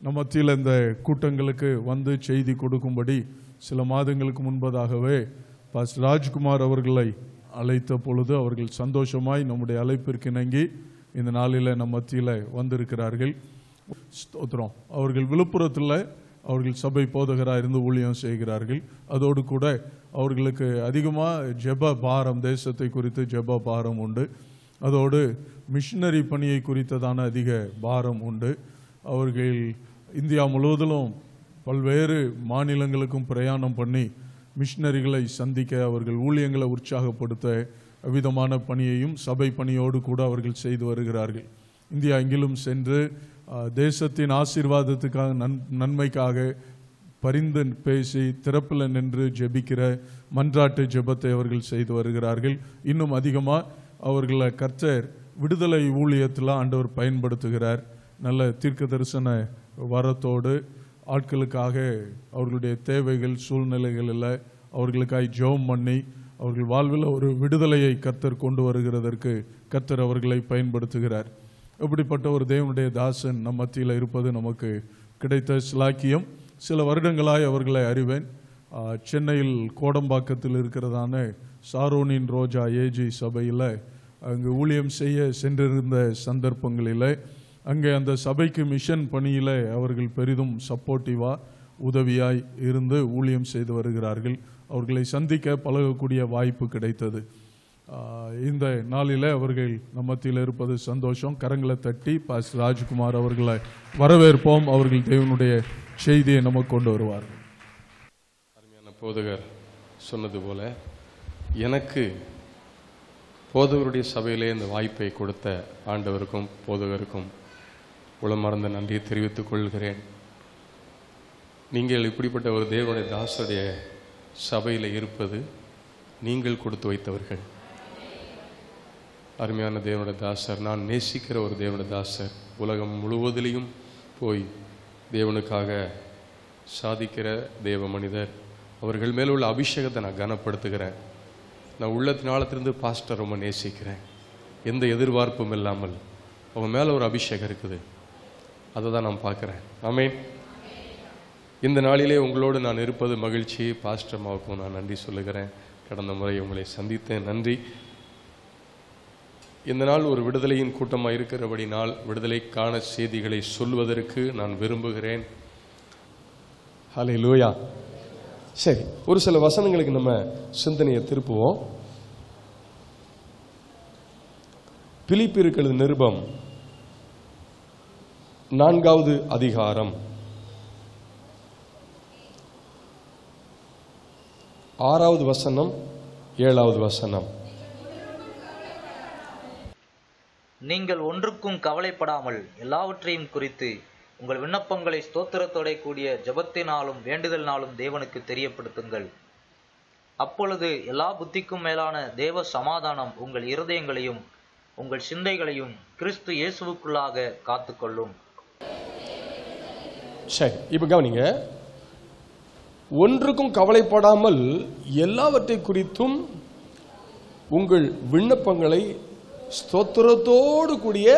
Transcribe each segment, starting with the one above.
நம்ம மத்தியில் இந்த கூட்டங்களுக்கு வந்து செய்தி கொடுக்கும்படி சில மாதங்களுக்கு முன்பதாகவே பாஸ்டர் ராஜ்குமார் அவர்களை அழைத்த பொழுது அவர்கள் சந்தோஷமாய் நம்முடைய அழைப்பிற்கு இணங்கி இந்த நாளில் நம் மத்தியில் வந்திருக்கிறார்கள் ஸ்தோத்திரம் அவர்கள் விழுப்புரத்தில் அவர்கள் சபை போதகராக இருந்து ஊழியம் செய்கிறார்கள் அதோடு கூட அவர்களுக்கு அதிகமாக ஜெப பாரம் தேசத்தை குறித்து ஜெப பாரம் உண்டு அதோடு மிஷினரி பணியை குறித்ததான அதிக பாரம் உண்டு அவர்கள் இந்தியா முழுவதிலும் பல்வேறு மாநிலங்களுக்கும் பிரயாணம் பண்ணி மிஷினரிகளை சந்திக்க அவர்கள் ஊழியங்களை உற்சாகப்படுத்த விதமான பணியையும் சபை பணியோடு கூட அவர்கள் செய்து வருகிறார்கள் இந்தியா எங்கிலும் சென்று அஹ், தேசத்தின் ஆசீர்வாதத்துக்காக நன் நன்மைக்காக பரிந்து பேசி திறப்பில் நின்று ஜெபிக்கிற மன்றாட்டு ஜெபத்தை அவர்கள் செய்து வருகிறார்கள் இன்னும் அதிகமாக அவர்களை கர்த்தர் விடுதலை ஊழியத்தில் ஆண்டவர் பயன்படுத்துகிறார் நல்ல தீர்க்க தரிசன வரத்தோடு ஆட்களுக்காக அவர்களுடைய தேவைகள் சூழ்நிலைகளில் அவர்களுக்காய் ஜெபம் பண்ணி அவர்கள் வாழ்வில் ஒரு விடுதலையை கர்த்தர் கொண்டு வருகிறதற்கு கர்த்தர் அவர்களை பயன்படுத்துகிறார் இப்படிப்பட்ட ஒரு தேவனுடைய தாசன் நம் மத்தியில் இருப்பது நமக்கு கிடைத்த சிலாக்கியம் சில வருடங்களாய் அவர்களை அறிவேன் ஆ, சென்னையில் கோடம்பாக்கத்தில் இருக்கிறதான சாரோனின் ரோஜா ஏஜி சபையில் அங்கு ஊழியம் செய்ய சென்றிருந்த சந்தர்ப்பங்களில் அங்கே அந்த சபைக்கு மிஷன் பணியில் அவர்கள் பெரிதும் சப்போர்ட்டிவா உதவியாய் இருந்து ஊழியம் செய்து வருகிறார்கள் அவர்களை சந்திக்க பழகக்கூடிய வாய்ப்பு கிடைத்தது ஆஹ் இந்த நாளில் அவர்கள் நம் மத்தியில் இருப்பது சந்தோஷம் கரங்களை தட்டி பாஸ் ராஜ்குமார் அவர்களை வரவேற்போம் அவர்கள் தேவனுடைய செய்தியை நமக்கு கொண்டு வருவார்கள் அருமையான போதகர் சொன்னது போல எனக்கு போதகருடைய சபையிலே இந்த வாய்ப்பை கொடுத்த ஆண்டவருக்கும் போதகருக்கும் உளமறந்த நன்றியை தெரிவித்துக் கொள்கிறேன் நீங்கள் இப்படிப்பட்ட ஒரு தேவனுடைய தாசருடைய சபையில் இருப்பது நீங்கள் கொடுத்து வைத்தவர்கள் அருமையான தேவனுடைய தாசர் நான் நேசிக்கிற ஒரு தேவனுடைய தாசர் உலகம் முழுவதிலையும் போய் தேவனுக்காக சாதிக்கிற தேவ மனிதர் அவர்கள் மேல உள்ள அபிஷேகத்தை நான் கனப்படுத்துகிறேன் நான் உள்ளத்தினாலத்திலிருந்து பாஸ்டர் ரொம்ப நேசிக்கிறேன் எந்த எதிர்பார்ப்பும் இல்லாமல் அவங்க மேலே ஒரு அபிஷேகம் இருக்குது அதை தான் நான் பார்க்குறேன் ஆமென் இந்த நாளிலே உங்களோடு நான் இருப்பது மகிழ்ச்சி பாஸ்டர் அம்மாவுக்கும் நான் நன்றி சொல்லுகிறேன் கடந்த முறை உங்களை சந்தித்தேன் நன்றி இந்த நாள் ஒரு விடுதலையின் கூட்டமாக இருக்கிறபடினால் விடுதலைக்கான செய்திகளை சொல்வதற்கு நான் விரும்புகிறேன் ஹலே லூயா சரி ஒரு சில வசனங்களுக்கு நம்ம சிந்தனையை திருப்புவோம் பிலிப்பிருக்கிறது நிருபம் நான்காவது அதிகாரம் ஆறாவது வசனம் ஏழாவது வசனம் நீங்கள் ஒன்றுக்கும் கவலைப்படாமல் எல்லாவற்றையும் குறித்து உங்கள் விண்ணப்பங்களை ஸ்தோத்திரத்தோட கூடிய ஜெபத்தினாலும் வேண்டுதலினாலும் தேவனுக்கு தெரியப்படுத்துங்கள் அப்பொழுது எல்லா புத்திக்கும் மேலான தேவ சமாதானம் உங்கள் இருதயங்களையும் உங்கள் சிந்தைகளையும் கிறிஸ்து இயேசுவுக்குள்ளாக காத்துக்கொள்ளும் சரி இப்போ கவனிங்க ஒன்றுக்கும் கவலைப்படாமல் எல்லாவற்றை குறித்தும் உங்கள் விண்ணப்பங்களை ஸ்தோத்திரத்தோடு கூடிய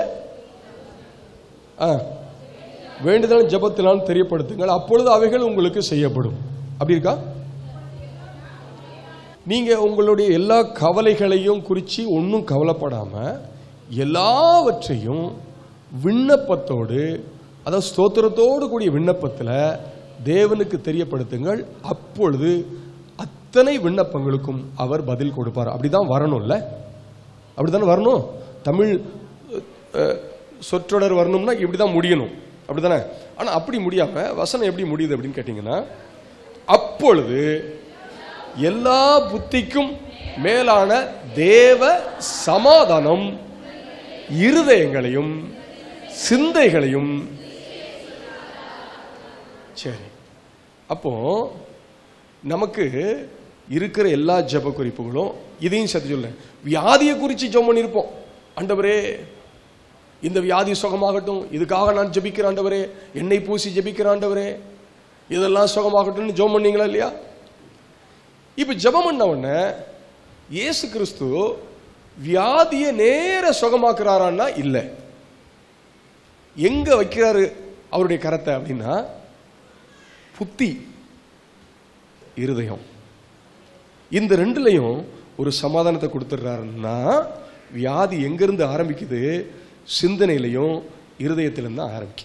ஆ, வேண்டுதல் ஜெபத்தினால் தெரியப்படுத்துங்கள் அப்பொழுது அவைகள் உங்களுக்கு செய்யப்படும் அப்படி இருக்கா நீங்க உங்களுடைய எல்லா கவலைகளையும் குறித்து ஒன்றும் கவலைப்படாம எல்லாவற்றையும் விண்ணப்பத்தோடு அதாவது ஸ்தோத்திரத்தோடு கூடிய விண்ணப்பத்தில் தேவனுக்கு தெரியப்படுத்துங்கள் அப்பொழுது அத்தனை விண்ணப்பங்களுக்கும் அவர் பதில் கொடுப்பார் அப்படிதான் வரணும்ல அப்படிதானே வரணும் தமிழ் அஹ், சொற்றொடர் வரணும்னா இப்படிதான் முடியணும் அப்படிதானே ஆனா அப்படி முடியாம வசனம் எப்படி முடியுது அப்படின்னு கேட்டீங்கன்னா அப்பொழுது எல்லா புத்திக்கும் மேலான தேவ சமாதானம் இருதயங்களையும் சிந்தைகளையும் சரி அப்போ நமக்கு இருக்கிற எல்லா ஜெப குறிப்புகளும் இதையும் சேர்த்து சொல்ல வியாதியை குறித்து ஜெபம் பண்ணியிருப்போம் ஆண்டவரே இந்த வியாதி சுகமாகட்டும் இதுக்காக நான் ஜெபிக்கிற ஆண்டவரே எண்ணெய் பூசி ஜெபிக்கிற ஆண்டவரே இதெல்லாம் சுகமாகட்டும்னு ஜெபம் பண்ணீங்களா இல்லையா இப்ப ஜெபம் பண்ண உடனே இயேசு கிறிஸ்து வியாதியை நேர சுகமாக்குறாரான்னா இல்லை எங்க வைக்கிறாரு அவருடைய கரத்தை அப்படின்னா புத்தி இருதயம் இந்த ரெண்டுலையும் ஒரு சமாதானத்தை கொடுத்துட்றாருன்னா வியாதி எங்கிருந்து ஆரம்பிக்குது சிந்தனையிலையும் இருதயத்திலும் தான் ஆரம்பிக்கும்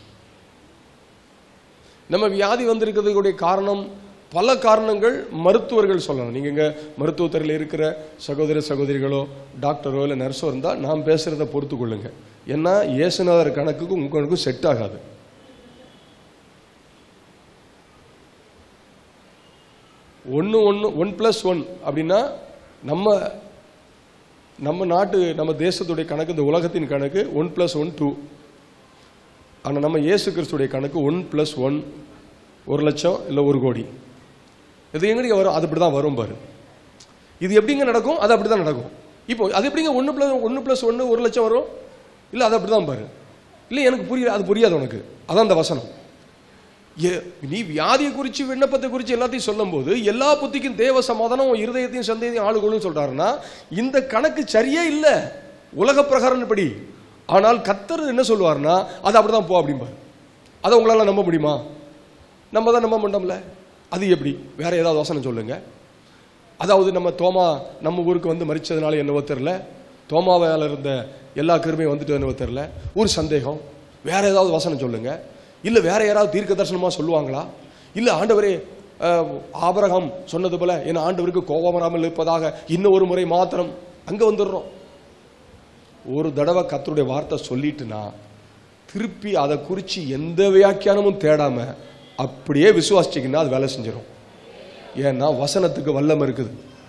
நம்ம வியாதி வந்திருக்கிறதுடைய காரணம் பல காரணங்கள் மருத்துவர்கள் சொல்லலாம் நீங்க இங்க மருத்துவத்துறையில் இருக்கிற சகோதர சகோதரிகளோ டாக்டரோ இல்லை நர்ஸோ இருந்தால் நாம் பேசுறத பொறுத்து கொள்ளுங்க ஏன்னா இயேசுநாதர் கணக்குக்கும் உங்க கணக்கும் செட் ஆகாது ஒன்று ஒன்று ஒன் ப்ளஸ் ஒன் அப்படின்னா நம்ம நம்ம நாட்டு நம்ம தேசத்துடைய கணக்கு இந்த உலகத்தின் கணக்கு ஒன் ப்ளஸ் ஒன் டூ ஆனால் நம்ம இயேசு கிறிஸ்துடைய கணக்கு ஒன் ப்ளஸ் ஒன் ஒரு லட்சம் இல்லை ஒரு கோடி இது எங்கடிங்க வரும் அது இப்படி தான் வரும் பாரு இது எப்படிங்க நடக்கும் அது அப்படி தான் நடக்கும் இப்போ அது எப்படிங்க ஒன்று ப்ளஸ் ஒன்று ப்ளஸ் ஒன்று ஒரு லட்சம் வரும் இல்லை அது அப்படி தான் பாரு இல்லை எனக்கு புரியல அது புரியாது உனக்கு அதான் அந்த வசனம் ஏ- நீ வியாதியை குறித்து விண்ணப்பத்தை குறித்து எல்லாத்தையும் சொல்லும்போது எல்லா புத்திக்கும் தேவ சமாதானம் உன் இருதயத்தையும் சந்தேகத்தையும் ஆளுகளும் சொல்றாருன்னா இந்த கணக்கு சரியே இல்லை உலக பிரகாரப்படி ஆனால் கத்தர் என்ன சொல்லுவார்னா அது அப்படிதான் போ அப்படிம்பார் அதை உங்களால நம்ப முடியுமா நம்ம தான் நம்ப மாட்டோம்ல அது எப்படி வேற ஏதாவது வசனம் சொல்லுங்க அதாவது நம்ம தோமா நம்ம ஊருக்கு வந்து மறிச்சதுனால என்னவோ தெரில தோமாவால இருந்த எல்லா கிருமையும் வந்துட்டு என்னவோ தெரில ஒரு சந்தேகம் வேற ஏதாவது வசனம் சொல்லுங்க இல்ல வேற யாராவது தீர்க்க தரிசனமா சொல்லுவாங்களா இல்ல ஆண்டவரே அஹ், ஆபிரகாம் சொன்னது போல என் ஆண்டவருக்கு கோபம் வராமல் இருப்பதாக இன்னும் ஒரு முறை மாத்திரம் அங்க வந்துடுறோம் ஒரு தடவை கர்த்தருடைய வார்த்தை சொல்லிட்டுனா திருப்பி அதை குறித்து எந்த வியாக்கியானமும் தேடாம அப்படியே விசுவாசிச்சிங்கன்னா அது வேலை செஞ்சிடும் ஏன்னா வசனத்துக்கு வல்லம் இருக்குது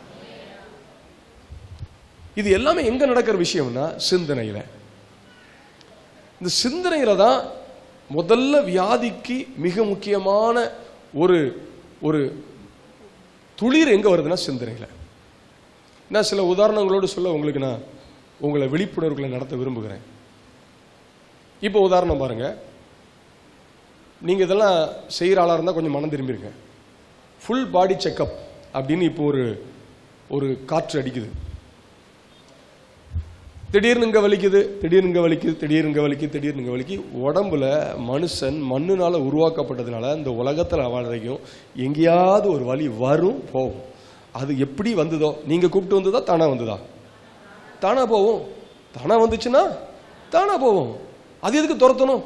இது எல்லாமே எங்க நடக்கிற விஷயம்னா சிந்தனையில இந்த சிந்தனையில தான் முதல்ல வியாதிக்கு மிக முக்கியமான ஒரு ஒரு துளிர் எங்க வருதுன்னா சிந்தனையில நான் சில உதாரணங்களோடு சொல்ல உங்களுக்கு நான் உங்களை விழிப்புணர்வுகளை நடத்த விரும்புகிறேன் இப்போ உதாரணம் பாருங்க நீங்க இதெல்லாம் செய்கிற ஆளா இருந்தா கொஞ்சம் மனம் திரும்பிருங்க ஃபுல் பாடி செக்கப் அப்படின்னு இப்போ ஒரு ஒரு காற்று அடிக்குது திடீர்னு இங்க வலிக்குது திடீர்னு இங்க வலிக்குது திடீர்னு இங்க வலிக்குது திடீர்னு இங்க வலிக்கு உடம்புல மனுஷன் மண்ணுனால உருவாக்கப்பட்டதுனால இந்த உலகத்துல வரைக்கும் எங்கேயாவது ஒரு வலி வரும் போகும் அது எப்படி வந்ததோ நீங்க கூப்பிட்டு வந்ததா தானா வந்ததா தானா போகும் தானா வந்துச்சுன்னா தானா போகும் அது எதுக்கு துரத்தணும்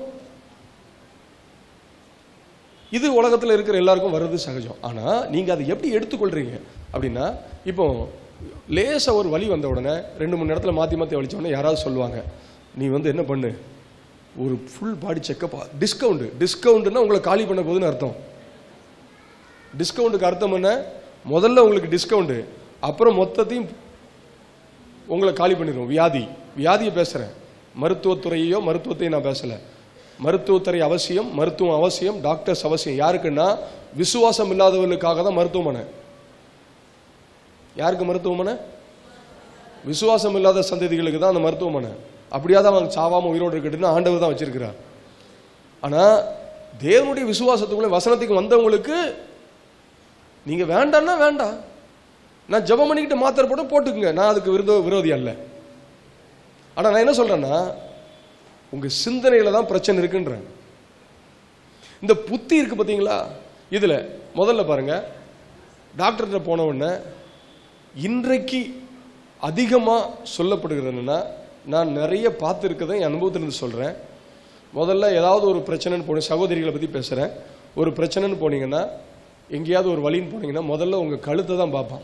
இது உலகத்துல இருக்கிற எல்லாருக்கும் வர்றது சகஜம் ஆனா நீங்க அதை எப்படி எடுத்துக்கொள்றீங்க அப்படின்னா இப்போ லேசா ஒரு வலி வந்த உடனே ரெண்டு மூணு இடத்துல மாத்தி மாத்தி வலிச்ச உடனே யாராவது சொல்லுவாங்க நீ வந்து என்ன பண்ணு ஒரு ஃபுல் பாடி செக்கப் டிஸ்கவுண்ட் டிஸ்கவுண்ட்னா உங்களை காலி பண்ண போகுதுன்னு அர்த்தம் டிஸ்கவுண்ட்டுக்கு அர்த்தம் என்ன முதல்ல உங்களுக்கு டிஸ்கவுண்ட் அப்புறம் மொத்தத்தையும் உங்களை காலி பண்ணிடும் வியாதி வியாதியை பேசுறேன் மருத்துவத்துறையோ மருத்துவத்தையும் நான் பேசல மருத்துவத்துறை அவசியம் மருத்துவம் அவசியம் டாக்டர்ஸ் அவசியம் யாருக்குன்னா விசுவாசம் இல்லாதவர்களுக்காக தான் மருத்துவமனை யாருக்கு மருத்துவமனை விசுவாசம் இல்லாத சந்ததிகளுக்கு தான் அந்த மருத்துவமனை அப்படியா தான் அவங்க சாவாம உயிரோடு இருக்கட்டுன்னு ஆண்டவர் தான் வச்சிருக்கிறார் ஆனா தேவனுடைய விசுவாசத்துக்குள்ள வசனத்துக்கு வந்தவங்களுக்கு நீங்க வேண்டாம்னா வேண்டாம் நான் ஜெபம் பண்ணிக்கிட்டு மாத்திரை போட்டு போட்டுக்குங்க நான் அதுக்கு விருத விரோதி அல்ல ஆனா நான் என்ன சொல்றேன்னா உங்க சிந்தனையில தான் பிரச்சனை இருக்குன்றேன் இந்த புத்தி இருக்கு பாத்தீங்களா இதுல முதல்ல பாருங்க டாக்டர்கிட்ட போன உடனே இன்றைக்கு அதிகமா சொல்லப்படுகிறது என்னன்னா நான் நிறைய பார்த்துருக்கதை என் அனுபவத்திலிருந்து சொல்றேன் முதல்ல ஏதாவது ஒரு பிரச்சனைன்னு போன சகோதரிகளை பத்தி பேசுறேன் ஒரு பிரச்சனைன்னு போனீங்கன்னா எங்கேயாவது ஒரு வழின்னு போனீங்கன்னா முதல்ல உங்க கழுத்தை தான் பார்ப்பான்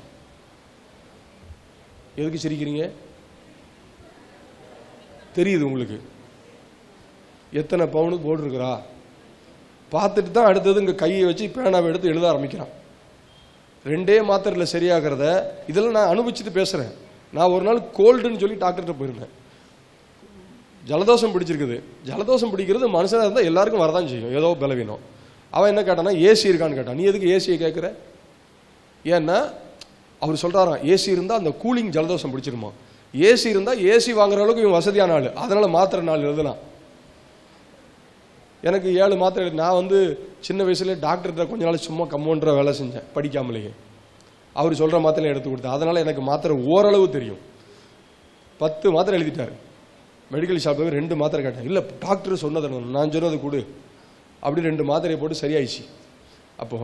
எதுக்கு சிரிக்கிறீங்க தெரியுது உங்களுக்கு எத்தனை பவுனுக்கு போட்டிருக்கிறா பார்த்துட்டு தான் அடுத்தது இங்கே கையை வச்சு பேனாவை எடுத்து எழுத ஆரம்பிக்கிறான் ரெண்டே மாத்திரையில் சரியாகிறத இதெல்லாம் நான் அனுபவிச்சுட்டு பேசுகிறேன் நான் ஒரு நாள் கோல்டுன்னு சொல்லி டாக்டர்கிட்ட போயிருந்தேன் ஜலதோஷம் பிடிச்சிருக்குது ஜலதோஷம் பிடிக்கிறது மனுஷனாக இருந்தால் எல்லாருக்கும் வரதான் செய்யும் ஏதோ பலவீனம் அவன் என்ன கேட்டானா ஏசி இருக்கான்னு கேட்டான் நீ எதுக்கு ஏசியை கேட்குற ஏன்னா அவர் சொல்றாராம் ஏசி இருந்தால் அந்த கூலிங் ஜலதோஷம் பிடிச்சிருமா ஏசி இருந்தால் ஏசி வாங்குற அளவுக்கு இவன் வசதியான ஆள் அதனால மாத்திரை நாள் எழுதலாம் எனக்கு ஏழு மாத்திரை எழுதி- நான் வந்து சின்ன வயசுல டாக்டர்கிட்ட கொஞ்ச நாள் சும்மா கம்மோன்ற வேலை செஞ்சேன் படிக்காமலேயே அவர் சொல்ற மாத்திரை எடுத்து கொடுத்தேன் அதனால எனக்கு மாத்திரை ஓரளவு தெரியும் பத்து மாத்திரை எழுதிட்டாரு மெடிக்கல் ஷாப்பில் ரெண்டு மாத்திரை கேட்டேன் இல்லை டாக்டர் சொன்னது நான் சொன்னது கொடு அப்படி ரெண்டு மாத்திரையை போட்டு சரியாயிடுச்சு அப்போ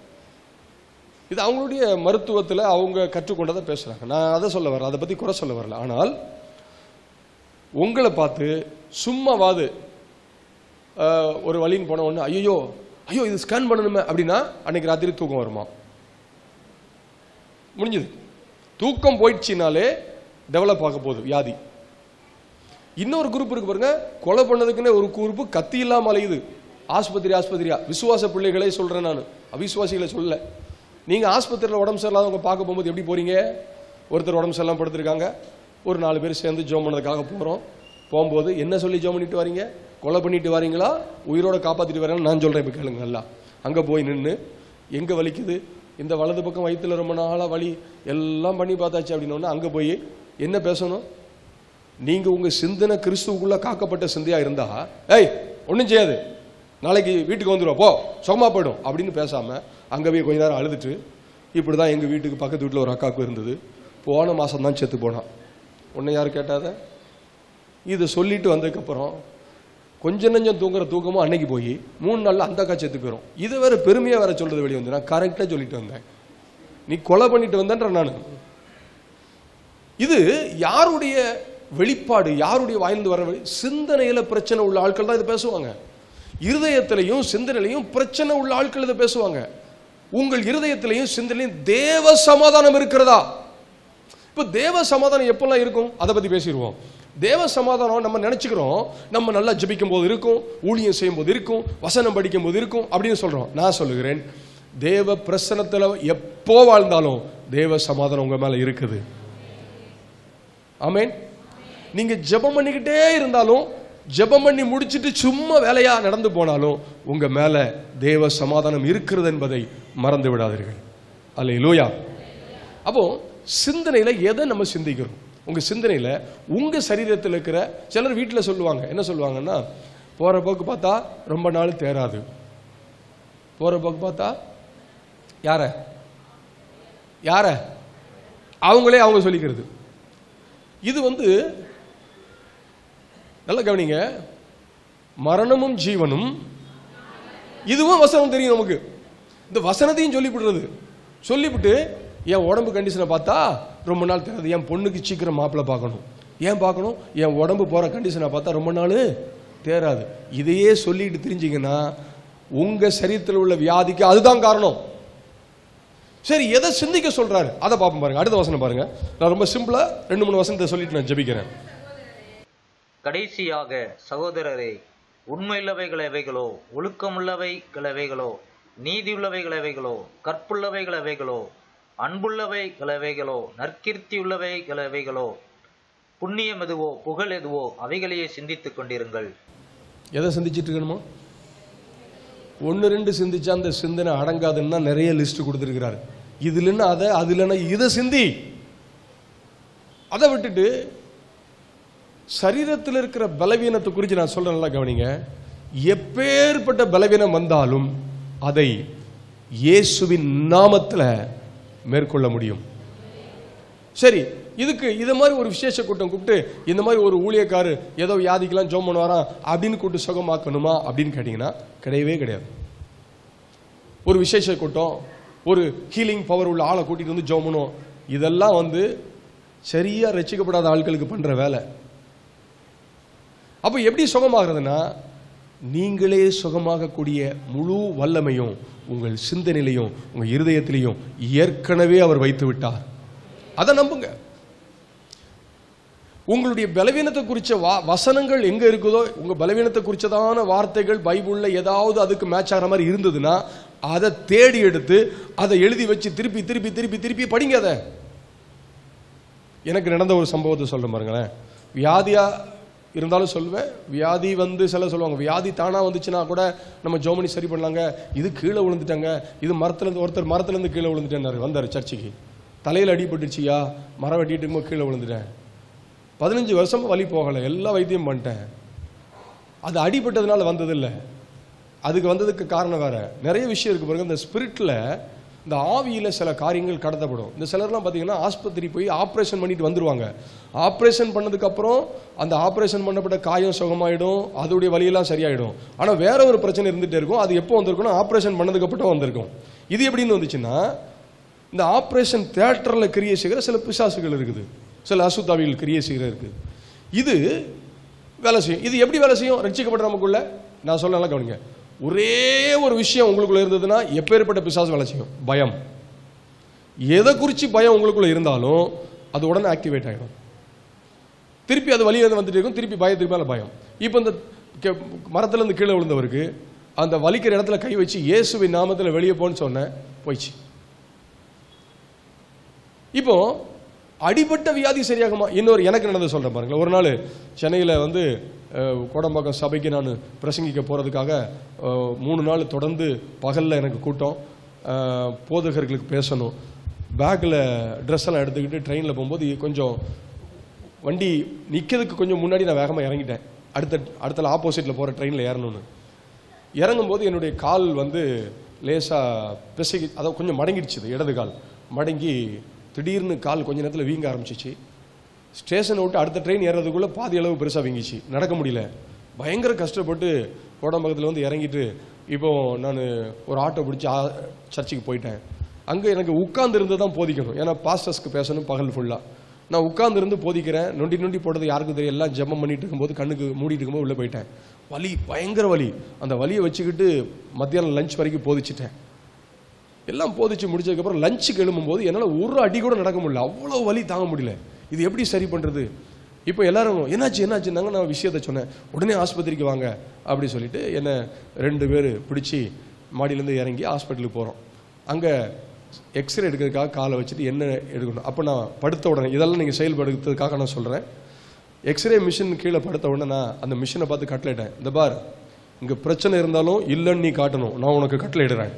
இது அவங்களுடைய மருத்துவத்தில் அவங்க கற்றுக்கொண்டதை பேசுகிறாங்க நான் அதை சொல்ல வரல அதை பற்றி குறை சொல்ல வரல ஆனால் உங்களை பார்த்து சும்மாவாது ஆஹ், ஒரு வழின்னு போன உடனே ஐயோ ஐயோ இது ஸ்கேன் பண்ணணுமே அப்படின்னா அன்னைக்கு ராத்திரி தூக்கம் வருமா முடிஞ்சது தூக்கம் போயிடுச்சுனாலே டெவலப் ஆக போகுது வியாதி இன்னொரு குரூப் இருக்கு பாருங்க கொலை பண்ணதுக்குன்னே ஒரு குரூப் கத்தி இல்லாம அலையுது ஆஸ்பத்திரி ஆஸ்பத்திரியா விசுவாச பிள்ளைகளே சொல்றேன் நான் அவிசுவாசிகளை சொல்லல நீங்க ஆஸ்பத்திரியில் உடம்பு சரியில்லாதவங்க பார்க்க போகும்போது எப்படி போறீங்க ஒருத்தர் உடம்பு சரியில்லாம படுத்திருக்காங்க ஒரு நாலு பேர் சேர்ந்து ஜோம் பண்ணதுக்காக போறோம் போகும்போது என்ன சொல்லி ஜோம் பண்ணிட்டு வரீங்க கொலை பண்ணிட்டு வரீங்களா உயிரோட காப்பாத்திட்டு வரீங்களா நான் சொல்றேன் இப்போ கேளுங்க நல்லா அங்க போய் நின்று எங்க வலிக்குது இந்த வலது பக்கம் வயித்துல ரொம்ப நாளா வலி எல்லாம் பண்ணி பார்த்தாச்சு அப்படின்னோன்னா அங்க போய் என்ன பேசணும் நீங்க உங்க சிந்தனை கிறிஸ்துவுக்குள்ள காக்கப்பட்ட சிந்தையா இருந்தா ஏய் ஒண்ணும் செய்யாது நாளைக்கு வீட்டுக்கு வந்துடும் போ சுகமா போயிடும் அப்படின்னு பேசாம அங்க போய் கொஞ்ச நேரம் அழுதுட்டு இப்படிதான் எங்க வீட்டுக்கு பக்கத்து வீட்டுல ஒரு அக்காவுக்கு இருந்தது போன மாசம் தான் செத்து போனான் உன்னை யார் கேட்டாத இதை சொல்லிட்டு வந்ததுக்கப்புறம் கொஞ்சம் நெஞ்சம் தூங்குற தூக்கமும் அன்னைக்கு போய் மூணு நாள்ல அந்த அக்கா செத்து போயிடும் இதை வேற பெருமையா வேற சொல்றது வெளியே வந்து நான் கரெக்டா சொல்லிட்டு வந்தேன் நீ கொலை பண்ணிட்டு வந்தேன்ற நான் இது யாருடைய வெளிப்பாடு யாருடைய வாயிலிருந்து வர வெளி- சிந்தனையில பிரச்சனை உள்ள ஆட்கள் தான் இதை பேசுவாங்க இருதயத்திலையும் சிந்தனையிலையும் பிரச்சனை உள்ள ஆட்கள் இதை பேசுவாங்க உங்கள் இருதயத்திலையும் சிந்தனையிலையும் தேவ சமாதானம் இருக்கிறதா இப்ப தேவ சமாதானம் எப்பெல்லாம் இருக்கும் அதை பத்தி பேசிடுவோம் தேவ சமாதானம் நம்ம நினைச்சுக்கிறோம் நம்ம நல்லா ஜெபிக்கும் போது இருக்கும் ஊழியம் செய்யும் போது இருக்கும் வசனம் படிக்கும் போது இருக்கும் அப்படின்னு சொல்றோம் நான் சொல்லுகிறேன் தேவ பிரசனத்துல எப்போ வாழ்ந்தாலும் தேவ சமாதானம் உங்க மேல இருக்குது ஆமென் நீங்க ஜெபம் பண்ணிக்கிட்டே இருந்தாலும் ஜெபம் பண்ணி முடிச்சிட்டு சும்மா வேலையா நடந்து போனாலும் உங்க மேல தேவ சமாதானம் இருக்கிறது என்பதை மறந்து விடாதீர்கள் அல்ல லூயா அப்போ சிந்தனையில எதை நம்ம சிந்திக்கிறோம் உங்க சிந்தனையில உங்க சரீரத்தில் இருக்கிற சிலர் வீட்டில் சொல்லுவாங்க என்ன சொல்லுவாங்கன்னா போற போக்கு பார்த்தா ரொம்ப நாள் தேராது போற போக்கு பார்த்தா யார யார அவங்களே அவங்க சொல்லிக்கிறது இது வந்து நல்ல கவனிங்க மரணமும் ஜீவனும் இதுவும் வசனம் தெரியும் நமக்கு இந்த வசனத்தையும் சொல்லிவிடுறது சொல்லிவிட்டு என் உடம்பு கண்டிஷனை பார்த்தா ரொம்ப நாள் தெரியாது என் பொண்ணுக்கு சீக்கிரம் மாப்பிள்ளை பார்க்கணும் ஏன் பார்க்கணும் என் உடம்பு போற கண்டிஷனை பார்த்தா ரொம்ப நாள் தேராது இதையே சொல்லிட்டு தெரிஞ்சீங்கன்னா உங்க சரீரத்தில் உள்ள வியாதிக்கு அதுதான் காரணம் சரி எதை சிந்திக்க சொல்றாரு அதை பார்ப்போம் பாருங்க அடுத்த வசனம் பாருங்க நான் ரொம்ப சிம்பிளா ரெண்டு மூணு வசனத்தை சொல்லிட்டு நான் ஜெபிக்கிறேன் கடைசியாக சகோதரரே உண்மையுள்ளவைகள் எவைகளோ ஒழுக்கமுள்ளவைகள் எவைகளோ நீதியுள்ளவைகள் எவைகளோ கற்புள்ளவைகள் எவைகளோ அன்புள்ளவைகள் எவைகளோ நற்கீர்த்தியுள்ளவைகள் எவைகளோ புண்ணியம் எதுவோ புகழ் எதுவோ அவைகளையே சிந்தித்துக் கொண்டிருங்கள் எதை சிந்திச்சிட்டு இருக்கணுமா ஒன்று ரெண்டு சிந்திச்சா அந்த சிந்தனை அடங்காதுன்னா நிறைய லிஸ்ட் கொடுத்துருக்கிறாரு இதுலன்னா அதை அதுலன்னா இதை சிந்தி அதை விட்டுட்டு சரீரத்தில் இருக்கிற பலவீனத்தை குறித்து நான் சொல்றேன் நல்லா கவனிங்க எப்பேற்பட்ட பலவீனம் வந்தாலும் அதை இயேசுவின் நாமத்தில் மேற்கொள்ள முடியும் சரி இதுக்கு இது மாதிரி ஒரு விசேஷ கூட்டம் கூப்பிட்டு இந்த மாதிரி ஒரு ஊழியக்காரு ஏதோ வியாதிக்கெல்லாம் ஜோம் பண்ணுவாராம் அப்படின்னு கூப்பிட்டு சுகமாக்கணுமா அப்படின்னு கேட்டிங்கன்னா கிடையவே கிடையாது ஒரு விசேஷ கூட்டம் ஒரு ஹீலிங் பவர் உள்ள ஆளை கூட்டிட்டு வந்து ஜோம் பண்ணுவோம் இதெல்லாம் வந்து சரியா ரசிக்கப்படாத ஆட்களுக்கு பண்ற வேலை அப்போ எப்படி சுகமாகிறதுனா நீங்களே சுகமாகக்கூடிய முழு வல்லமையும் உங்கள் சிந்தனையிலையும் உங்க இருதயத்திலையும் ஏற்கனவே அவர் வைத்து விட்டார் அதை நம்புங்க உங்களுடைய பலவீனத்தை குறிச்ச வா வசனங்கள் எங்க இருக்குதோ உங்க பலவீனத்தை குறிச்சதான வார்த்தைகள் பைபிள்ல ஏதாவது அதுக்கு மேட்ச் ஆகிற மாதிரி இருந்ததுன்னா அதை தேடி எடுத்து அதை எழுதி வச்சு திருப்பி திருப்பி திருப்பி திருப்பி படிங்க அதை எனக்கு நடந்த ஒரு சம்பவத்தை சொல்ல பாருங்களேன் வியாதியா இருந்தாலும் சொல்லுவேன் வியாதி வந்து சில சொல்லுவாங்க வியாதி தானா வந்துச்சுன்னா கூட நம்ம ஜோமனி சரி பண்ணலாங்க இது கீழே விழுந்துட்டாங்க இது மரத்துல இருந்து ஒருத்தர் மரத்துல இருந்து கீழே விழுந்துட்டேன்னாரு வந்தார் சர்ச்சுக்கு தலையில அடிபட்டுச்சியா மரம் வெட்டிட்டு இருக்கும்போது கீழே விழுந்துட்டேன் பதினஞ்சு வருஷமா வலி போகலை எல்லா வைத்தியம் பண்ணிட்டேன் அது அடிபட்டதுனால வந்ததில்ல அதுக்கு வந்ததுக்கு காரணம் வேற நிறைய விஷயம் இருக்கு பாருங்க இந்த ஸ்பிரிட்ல இந்த ஆவியில சில காரியங்கள் கடத்தப்படும் இந்த சிலர்லாம் பார்த்தீங்கன்னா ஆஸ்பத்திரி போய் ஆப்ரேஷன் பண்ணிட்டு வந்துருவாங்க ஆப்ரேஷன் பண்ணதுக்கு அப்புறம் அந்த ஆப்ரேஷன் பண்ணப்பட்ட காயம் சுகமாயிடும் அதோடைய வலியெல்லாம் சரியாயிடும் ஆனா வேற ஒரு பிரச்சனை இருந்துட்டே இருக்கும் அது எப்போ வந்திருக்கும்னா ஆப்ரேஷன் பண்ணதுக்கு அப்புறம் வந்திருக்கும் இது எப்படின்னு வந்துச்சுன்னா இந்த ஆப்ரேஷன் தியேட்டர்ல கிரியை செய்கிற சில பிசாசுகள் இருக்குது சில அசுத்தாவிகள் கிரியை செய்கிற இருக்குது இது வேலை செய்யும் இது எப்படி வேலை செய்யும் ரட்சிக்கப்பட்ட நமக்குள்ள நான் சொல்ல நல்லா கவனிங்க ஒரே ஒரு விஷயம் உங்களுக்குள்ள இருந்ததுன்னா எப்பேற்பட்ட பிசாசு வேலை செய்யும் பயம் எதை குறித்து பயம் உங்களுக்குள்ள இருந்தாலும் அது உடனே ஆக்டிவேட் ஆகிடும் திருப்பி அது வழியாக வந்துட்டு இருக்கும் திருப்பி பயத்துக்கு மேலே பயம் இப்போ இந்த கெ- மரத்துலேருந்து கீழே விழுந்தவருக்கு அந்த வலிக்கிற இடத்துல கை வச்சு இயேசுவின் நாமத்தில் வெளியே போன்னு சொன்னேன் போயிடுச்சு இப்போ அடிபட்ட வியாதி சரியாகுமா இன்னொரு எனக்கு நடந்து சொல்றேன் பாருங்களேன் ஒரு நாள் சென்னையில் வந்து அஹ், கோடம்பாக்கம் சபைக்கு நான் பிரசங்கிக்க போகிறதுக்காக மூணு நாள் தொடர்ந்து பகலில் எனக்கு கூட்டம் அஹ், போதகர்களுக்கு பேசணும் பேக்கில் ட்ரெஸ் எல்லாம் எடுத்துக்கிட்டு ட்ரெயினில் போகும்போது கொஞ்சம் வண்டி நிற்கிறதுக்கு கொஞ்சம் முன்னாடி நான் வேகமாக இறங்கிட்டேன் அடுத்த அடுத்த ஆப்போசிட்டில் போகிற ட்ரெயினில் ஏறணும்னு இறங்கும்போது என்னுடைய கால் வந்து லேசாக பிசகி அதாவது கொஞ்சம் மடங்கிடுச்சுது இடது கால் மடங்கி திடீர்னு கால் கொஞ்ச நேரத்தில் வீங்க ஆரம்பிச்சிச்சு ஸ்டேஷனை விட்டு அடுத்த ட்ரெயின் ஏறதுக்குள்ளே பாதி அளவு பெருசாக வீங்கிச்சு நடக்க முடியல பயங்கர கஷ்டப்பட்டு கோடம்பக்கத்தில் வந்து இறங்கிட்டு இப்போ நான் ஒரு ஆட்டோ பிடிச்சி ஆ- சர்ச்சுக்கு போயிட்டேன் அங்கே எனக்கு உட்கார்ந்து இருந்து தான் போதிக்கணும் ஏன்னா பாஸ்டர்ஸ்க்கு பேசணும் பகல் ஃபுல்லாக நான் உட்கார்ந்து இருந்து போதிக்கிறேன் நொண்டி நொண்டி போட்டது யாருக்கும் தெரியும் எல்லாம் ஜெபம் பண்ணிட்டு இருக்கும்போது கண்ணுக்கு மூடிட்டு இருக்கும்போது உள்ளே போயிட்டேன் வலி பயங்கர வலி அந்த வலியை வச்சுக்கிட்டு மத்தியானம் லஞ்ச் வரைக்கும் போதிச்சிட்டேன் எல்லாம் போதிச்சு முடிச்சதுக்கப்புறம் லஞ்சுக்கு எழும்பும்போது என்னால் ஒரு அடி கூட நடக்க முடியல அவ்வளோ வலி தாங்க முடியல இது எப்படி சரி பண்ணுறது இப்போ எல்லாரும் என்னாச்சு என்னாச்சுன்னாங்க நான் விஷயத்த சொன்னேன் உடனே ஆஸ்பத்திரிக்கு வாங்க அப்படி சொல்லிட்டு என்னை ரெண்டு பேர் பிடிச்சி மாடியிலேருந்து இறங்கி ஹாஸ்பிட்டலுக்கு போகிறோம் அங்கே எக்ஸ்ரே எடுக்கிறதுக்காக காலை வச்சுட்டு என்ன எடுக்கணும் அப்போ நான் படுத்த உடனே இதெல்லாம் நீங்கள் செயல்படுத்துறதுக்காக நான் சொல்கிறேன் எக்ஸ்ரே மிஷின் கீழே படுத்த உடனே நான் அந்த மிஷினை பார்த்து கட்டளையிட்டேன் இந்த பார் இங்கே பிரச்சனை இருந்தாலும் இல்லைன்னு நீ காட்டணும் நான் உனக்கு கட்டளையிடுறேன்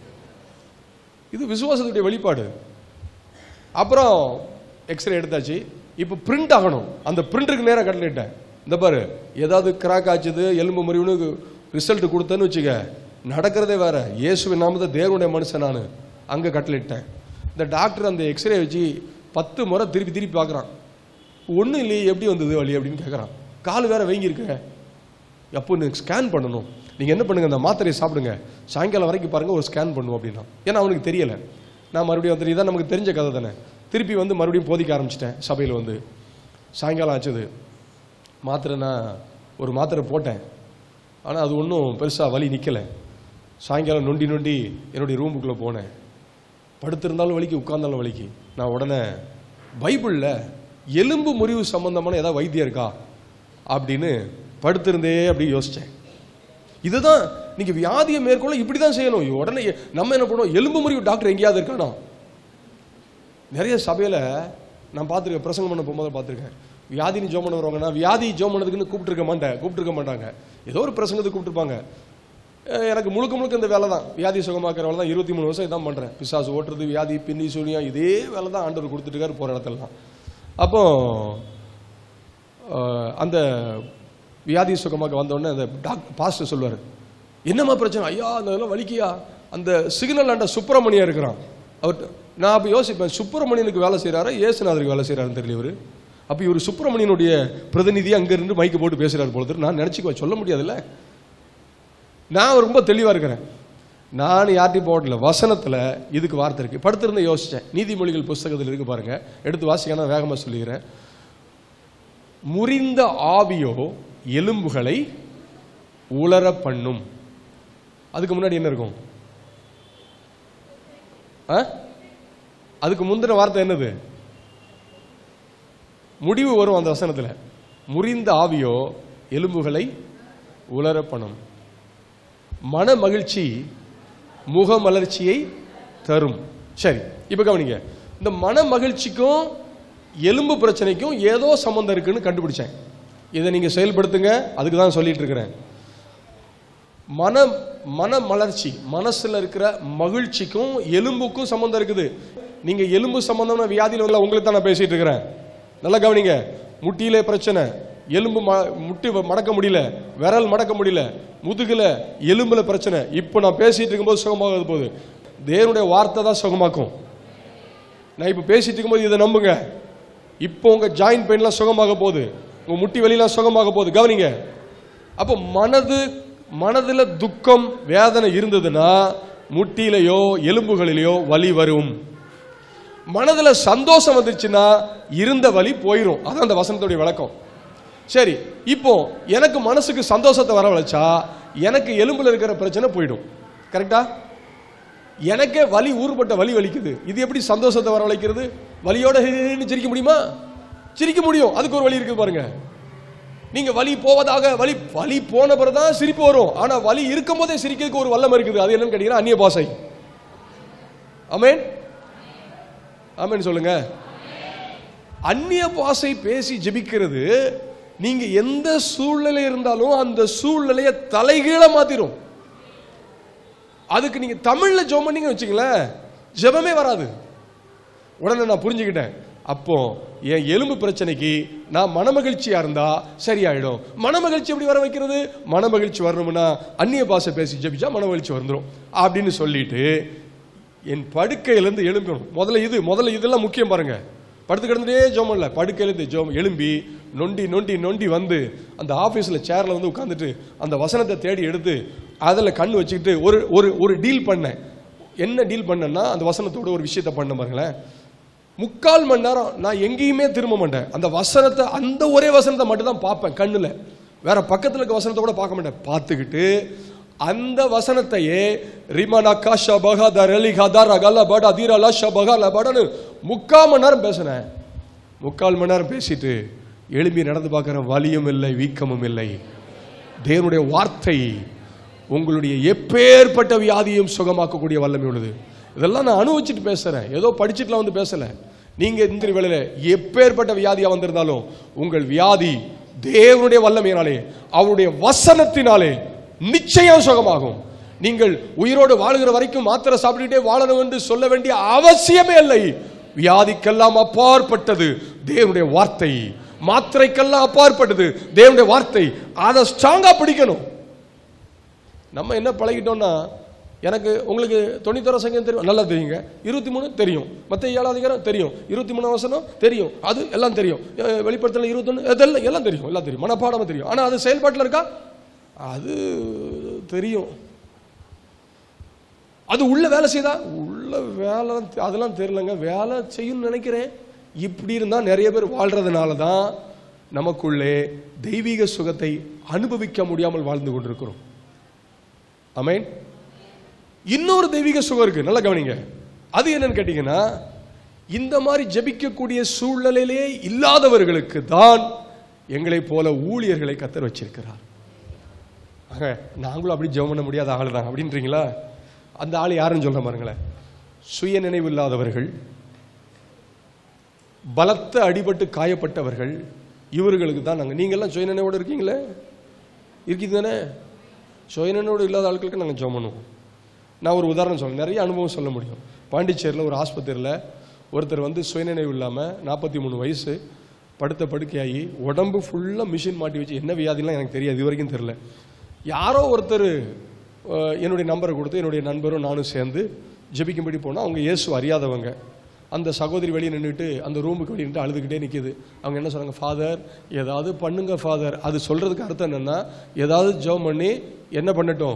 இது விசுவாசத்துடைய வெளிப்பாடு அப்புறம் எக்ஸ்ரே எடுத்தாச்சு இப்போ பிரிண்ட் ஆகணும் அந்த பிரிண்டருக்கு நேராக கட்டளையிட்டேன் இந்த பாரு ஏதாவது கிராக் ஆச்சுது எலும்பு முறிவுன்னு ரிசல்ட் கொடுத்தேன்னு வச்சுக்க நடக்கிறதே வேற இயேசுவின் நாமத்தை தேவனுடைய மனுஷன் நான் அங்கே கட்டளையிட்டேன் இந்த டாக்டர் அந்த எக்ஸ்ரே வச்சு பத்து முறை திருப்பி திருப்பி பார்க்குறான் ஒன்றும் இல்லையே எப்படி வந்தது வலி அப்படின்னு கேட்குறான் கால் வேற வீங்கியிருக்க அப்போ நீங்க ஸ்கேன் பண்ணணும் நீங்க என்ன பண்ணுங்க அந்த மாத்திரையை சாப்பிடுங்க சாயங்காலம் வரைக்கும் பாருங்க ஒரு ஸ்கேன் பண்ணுவோம் அப்படின்னா ஏன்னா அவனுக்கு தெரியல நான் மறுபடியும் வந்து இதான் நமக்கு தெரிஞ்ச கதை தானே திருப்பி வந்து மறுபடியும் போதிக்க ஆரம்பிச்சிட்டேன் சபையில் வந்து சாயங்காலம் ஆச்சுது மாத்திரை நான் ஒரு மாத்திரை போட்டேன் ஆனால் அது ஒன்றும் பெருசாக வலி நிற்கலை சாயங்காலம் நொண்டி நொண்டி என்னுடைய ரூமுக்குள்ளே போனேன் படுத்திருந்தாலும் வலிக்கு உட்கார்ந்தாலும் வலிக்கு நான் உடனே பைபிளில் எலும்பு முறிவு சம்பந்தமான ஏதாவது வைத்தியம் இருக்கா அப்படின்னு படுத்திருந்தே அப்படி யோசிச்சேன் இதுதான் நீங்க வியாதியை மேற்கொள்ள இப்படி தான் செய்யணும் உடனே நம்ம என்ன பண்ணுவோம் எலும்பு முறிவு டாக்டர் எங்கேயாவது இருக்கானோ நிறைய சபையில நான் பார்த்துருக்கேன் பிரசங்கம் பண்ண போகும்போது பார்த்துருக்கேன் வியாதின்னு ஜோம் பண்ண வருவாங்கன்னா வியாதி ஜோம் பண்ணதுக்குன்னு கூப்பிட்டுருக்க மாட்டேன் கூப்பிட்டுருக்க மாட்டாங்க ஏதோ ஒரு பிரசங்கத்துக்கு கூப்பிட்டுருப்பாங்க அஹ் எனக்கு முழுக்க முழுக்க இந்த வேலை தான் வியாதி சுகமாக்குற வேலை தான் இருபத்தி மூணு வருஷம் இதான் பண்ணுறேன் பிசாசு ஓட்டுறது வியாதி பின்னி சூனியம் இதே வேலை தான் ஆண்டவர் கொடுத்துட்டு இருக்காரு போகிற இடத்துலலாம் அப்போ அஹ், அந்த வியாதி சுகமாக வந்தோடனே அந்த டாக்டர் பாஸ்டர் சொல்லுவார் என்னம்மா பிரச்சனை ஐயா அந்த இதெல்லாம் வலிக்கியா அந்த சிக்னல் ஆண்ட சுப்பிரமணியம் இருக்கிறான் அவர் நான் அப்போ யோசிப்பேன் சுப்பிரமணியனுக்கு வேலை செய்கிறாரா ஏசுநாதருக்கு வேலை செய்கிறாருன்னு தெரியல இவர் அப்போ இவர் சுப்பிரமணியனுடைய பிரதிநிதி அங்கிருந்து மைக்கு போட்டு பேசுகிறார் போல தெரியுது. நான் நினச்சிக்குவேன் சொல்ல முடியாதுல்ல நான் ரொம்ப தெளிவாக இருக்கிறேன் நான் யார்ட்டையும் போடல வசனத்தில் இதுக்கு வார்த்தை இருக்கு படுத்திருந்த யோசித்தேன் நீதிமொழிகள் புஸ்தகத்தில் இருக்கு பாருங்க எடுத்து வாசிக்க நான் வேகமாக சொல்லிக்கிறேன் முறிந்த ஆவியோ எலும்புகளை உலர பண்ணும் அதுக்கு முன்னாடி என்ன இருக்கும் ஆ? அதுக்கு முந்தின வார்த்தை என்னது முடிவு வரும் அந்த வசனத்துல முறிந்த ஆவியோ எலும்புகளை உலர பண்ணும் மன மகிழ்ச்சி முக மலர்ச்சியை தரும் சரி இப்ப கவனிங்க இந்த மன மகிழ்ச்சிக்கும் எலும்பு பிரச்சனைக்கும் ஏதோ சம்பந்தம் இருக்குன்னு கண்டுபிடிச்சேன் இதை நீங்க செயல்படுத்துங்க அதுக்கு தான் சொல்லிட்டு இருக்கிறேன் மன மன மலர்ச்சி மனசுல இருக்கிற மகிழ்ச்சிக்கும் எலும்புக்கும் சம்பந்தம் இருக்குது நீங்க எலும்பு சம்பந்தம்னா வியாதியில் உள்ள உங்களுக்கு தான் நான் பேசிட்டு இருக்கிறேன் நல்லா கவனிங்க முட்டியிலே பிரச்சனை எலும்பு ம- முட்டி மடக்க முடியல விரல் மடக்க முடியல முதுகுல எலும்புல பிரச்சனை இப்போ நான் பேசிட்டு இருக்கும்போது சுகமாக போகுது தேவனுடைய வார்த்தை தான் சுகமாக்கும் நான் இப்போ பேசிட்டு இருக்கும்போது இதை நம்புங்க இப்போ உங்க ஜாயிண்ட் பெயின்லாம் சுகமாக போகுது உங்க முட்டி வலிலாம் சுகமாக போகுது கவனிங்க அப்போ மனது மனதுல துக்கம் வேதனை இருந்ததுன்னா முட்டியிலையோ எலும்புகளிலேயோ வலி வரும் மனதுல சந்தோஷம் வந்துச்சுன்னா இருந்த வலி போயிடும் அதான் அந்த வசனத்துடைய விளக்கம் சரி இப்போ எனக்கு மனசுக்கு சந்தோஷத்தை வரவழைச்சா எனக்கு எலும்புல இருக்கிற பிரச்சனை போயிடும் கரெக்டா எனக்கே வலி ஊறுபட்ட வலி வலிக்குது இது எப்படி சந்தோஷத்தை வரவழைக்கிறது வலியோட ஹின்னு சிரிக்க முடியுமா சிரிக்க முடியும் அதுக்கு ஒரு வழி இருக்குது பாருங்க நீங்க வலி போவதாக வலி வலி போன பிறகுதான் சிரிப்பு வரும் ஆனா வலி இருக்கும் போதே சிரிக்கிறதுக்கு ஒரு வல்லம் இருக்குது அது என்னன்னு கேட்டீங்கன்னா அந்நிய பாசை அமேன் ஆமென் சொல்லுங்க அந்நிய பாசை பேசி ஜெபிக்கிறது நீங்க எந்த சூழ்நிலை இருந்தாலும் அந்த சூழ்நிலையை தலைகீழ மாத்திரும் அதுக்கு நீங்க தமிழ்ல ஜெபம் பண்ணீங்கன்னு வச்சுங்களேன் ஜெபமே வராது உடனே நான் புரிஞ்சுக்கிட்டேன் அப்போ என் எலும்பு பிரச்சனைக்கு நான் மனமகிழ்ச்சியா இருந்தா சரியாயிடும் மனமகிழ்ச்சி எப்படி வர வைக்கிறது மனமகிழ்ச்சி வரணும்னா அந்நிய பாஷை பேசி ஜெபிச்சா மனமகிழ்ச்சி வந்துடும் அப்படின்னு சொல்லிட்டு என் படுக்கையிலேருந்து எழும்பணும் முதல்ல இது முதல்ல இதெல்லாம் முக்கியம் பாருங்க படுத்து கிடந்துட்டே ஜோம் இல்ல படுக்கையிலேருந்து ஜோம் எழும்பி நொண்டி நொண்டி நொண்டி வந்து அந்த ஆஃபீஸில் சேரில் வந்து உட்காந்துட்டு அந்த வசனத்தை தேடி எடுத்து அதில் கண் வச்சுக்கிட்டு ஒரு ஒரு ஒரு டீல் பண்ணேன் என்ன டீல் பண்ணேன்னா அந்த வசனத்தோட ஒரு விஷயத்தை பண்ண பாருங்களேன் முக்கால் மணி நேரம் நான் எங்கேயுமே திரும்ப மாட்டேன் அந்த வசனத்தை அந்த ஒரே வசனத்தை மட்டும் தான் பார்ப்பேன் கண்ணுல வேற பக்கத்துல இருக்க வசனத்தை கூட பார்க்க மாட்டேன் பார்த்துக்கிட்டு அந்த வசனத்தையே ரிமனா காஷா பகா தரலி கதா ரகல படா தீரலா ஷபகா லபடன்னு முக்கால் மணி நேரம் பேசினேன் முக்கால் மணி நேரம் பேசிட்டு எழும்பி நடந்து பார்க்குற வலியும் இல்லை வீக்கமும் இல்லை தேவனுடைய வார்த்தை உங்களுடைய எப்பேற்பட்ட வியாதியும் சுகமாக்கக்கூடிய வல்லமை உள்ளது இதெல்லாம் நான் அனுபவிச்சுட்டு பேசுறேன் ஏதோ படிச்சுட்டுலாம் வந்து பேசல நீங்க இந்த வேளையில எப்பேற்பட்ட வியாதியா வந்திருந்தாலும் உங்கள் வியாதி தேவனுடைய வல்லமையினாலே அவருடைய வசனத்தினாலே நிச்சயம் சுகமாகும் நீங்கள் உயிரோடு வாழுகிற வரைக்கும் மாத்திரை சாப்பிட்டுட்டே வாழணும் என்று சொல்ல வேண்டிய அவசியமே இல்லை வியாதிக்கெல்லாம் அப்பாற்பட்டது தேவனுடைய வார்த்தை மாத்திரைக்கெல்லாம் அப்பாற்பட்டது தேவனுடைய வார்த்தை அதை ஸ்ட்ராங்கா பிடிக்கணும் நம்ம என்ன பழகிட்டோம்னா எனக்கு உங்களுக்கு தொண்ணூத்தோர சங்கம் தெரியும் நல்லா தெரியுங்க இருபத்தி மூணு தெரியும் மற்ற ஏழாவது அதிகாரம் தெரியும் இருபத்தி மூணு வசனம் தெரியும் அது எல்லாம் தெரியும் அஹ் வெளிப்படுத்தல இருபத்தொன்று இதெல்லாம் எல்லாம் தெரியும் எல்லாம் தெரியும் மனப்பாடமா தெரியும் ஆனால் அது செயல்பாட்டில் இருக்கா அது தெரியும் அது உள்ள வேலை செய்தா உள்ள வேலை அதெல்லாம் தெரியலங்க வேலை செய்யணும்னு நினைக்கிறேன் இப்படி இருந்தா நிறைய பேர் வாழ்றதுனால தான் நமக்குள்ளே தெய்வீக சுகத்தை அனுபவிக்க முடியாமல் வாழ்ந்து கொண்டிருக்கிறோம் அமேன் இன்னொரு தெய்வீக சுகம் இருக்கு நல்லா கவனிங்க அது என்னன்னு கேட்டீங்கன்னா இந்த மாதிரி ஜெபிக்கக்கூடிய சூழ்நிலையிலே இல்லாதவர்களுக்கு தான் எங்களை போல ஊழியர்களை கத்தர் வச்சிருக்கிறார் ஆக நாங்களும் அப்படி ஜெபம் பண்ண முடியாத ஆள் தான் அப்படின்றீங்களா அந்த ஆள் யாருன்னு சொல்ற பாருங்களேன் சுய நினைவு இல்லாதவர்கள் பலத்த அடிபட்டு காயப்பட்டவர்கள் இவர்களுக்கு தான் நாங்கள் நீங்கள்லாம் சுய நினைவோடு இருக்கீங்களே இருக்கீங்க தானே சுயநனோடு இல்லாத ஆட்களுக்கு நாங்கள் ஜெபம் பண்ணுவோம் நான் ஒரு உதாரணம் சொல்றேன் நிறைய அனுபவம் சொல்ல முடியும் பாண்டிச்சேரியில் ஒரு ஆஸ்பத்திரியில் ஒருத்தர் வந்து சுயநினைவு இல்லாமல் நாற்பத்தி மூணு வயசு படுத்த படுக்கையாகி உடம்பு ஃபுல்லாக மிஷின் மாட்டி வச்சு என்ன வியாதிலாம் எனக்கு தெரியாது இது வரைக்கும் தெரில யாரோ ஒருத்தர் அஹ், என்னுடைய நம்பரை கொடுத்து என்னுடைய நண்பரும் நானும் சேர்ந்து ஜெபிக்கும்படி போனால் அவங்க இயேசு அறியாதவங்க அந்த சகோதரி வெளியே நின்றுட்டு அந்த ரூமுக்கு வெளியே நின்று அழுதுகிட்டே நிற்கிது அவங்க என்ன சொல்றாங்க ஃபாதர் ஏதாவது பண்ணுங்க ஃபாதர் அது சொல்றதுக்கு அர்த்தம் என்னன்னா ஏதாவது ஜெபம் பண்ணி என்ன பண்ணட்டும்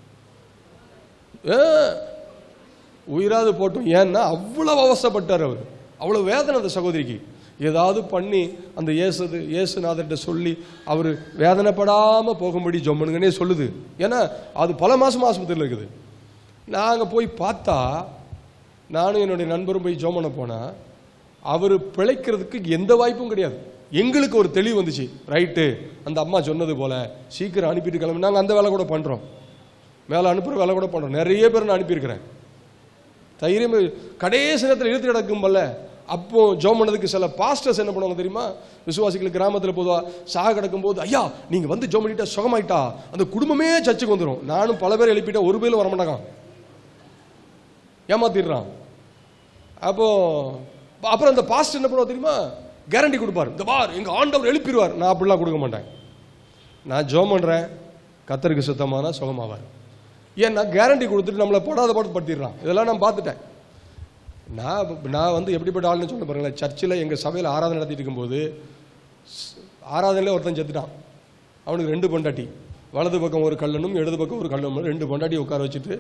ஏ, உயிராது போட்டும் ஏன்னா அவ்வளவு அவசப்பட்டார் அவர் அவ்வளவு வேதனை அந்த சகோதரிக்கு ஏதாவது பண்ணி அந்த இயேசு இயேசுநாதர்கிட்ட சொல்லி அவர் வேதனைப்படாம போகும்படி ஜொம்மனுங்கன்னே சொல்லுது ஏன்னா அது பல மாசம் ஆஸ்பத்திரியில் இருக்குது நாங்க போய் பார்த்தா நானும் என்னுடைய நண்பரும் போய் ஜோம் பண்ண போனா அவர் பிழைக்கிறதுக்கு எந்த வாய்ப்பும் கிடையாது எங்களுக்கு ஒரு தெளிவு வந்துச்சு ரைட்டு அந்த அம்மா சொன்னது போல சீக்கிரம் அனுப்பிட்டு கிளம்பி நாங்கள் அந்த வேலை கூட பண்றோம் மேலே அனுப்புகிற வேலை கூட பண்ணுறோம் நிறைய பேர் நான் அனுப்பியிருக்கிறேன் தைரியம் கடைசி நேரத்தில் இழுத்து கிடக்கும்பல்ல அப்போ ஜோம் பண்ணதுக்கு சில பாஸ்டர்ஸ் என்ன பண்ணுவாங்க தெரியுமா விசுவாசிகள் கிராமத்தில் பொதுவா சாக கிடக்கும்போது ஐயா நீங்க வந்து ஜோம் பண்ணிட்டா சுகமாயிட்டா அந்த குடும்பமே சர்ச்சுக்கு வந்துடும் நானும் பல பேர் எழுப்பிட்டா ஒரு பேரும் வரமாட்டாங்க ஏமாத்திடுறான் அப்போ அப்புறம் அந்த பாஸ்டர் என்ன பண்ணுவா தெரியுமா கேரண்டி கொடுப்பார் இந்த பார் எங்க ஆண்டவர் எழுப்பிடுவார் நான் அப்படிலாம் கொடுக்க மாட்டேன் நான் ஜோம் பண்றேன் கத்தருக்கு சுத்தமானா சுகமாவார் ஏன்னா கேரண்டி கொடுத்துட்டு நம்மளை போடாத பாட்டு படுத்திடுறான் இதெல்லாம் நான் பார்த்துட்டேன் நான் நான் வந்து எப்படிப்பட்ட ஆளுன்னு சொல்ல பாருங்களேன் சர்ச்சில் எங்கள் சபையில் ஆராதனை நடத்திட்டு இருக்கும்போது ஸ்- ஆராதனையில ஒருத்தன் செத்துட்டான் அவனுக்கு ரெண்டு பொண்டாட்டி வலது பக்கம் ஒரு கல்லனும் இடது பக்கம் ஒரு கல்லனும் ரெண்டு பொண்டாட்டி உட்கார வச்சுட்டு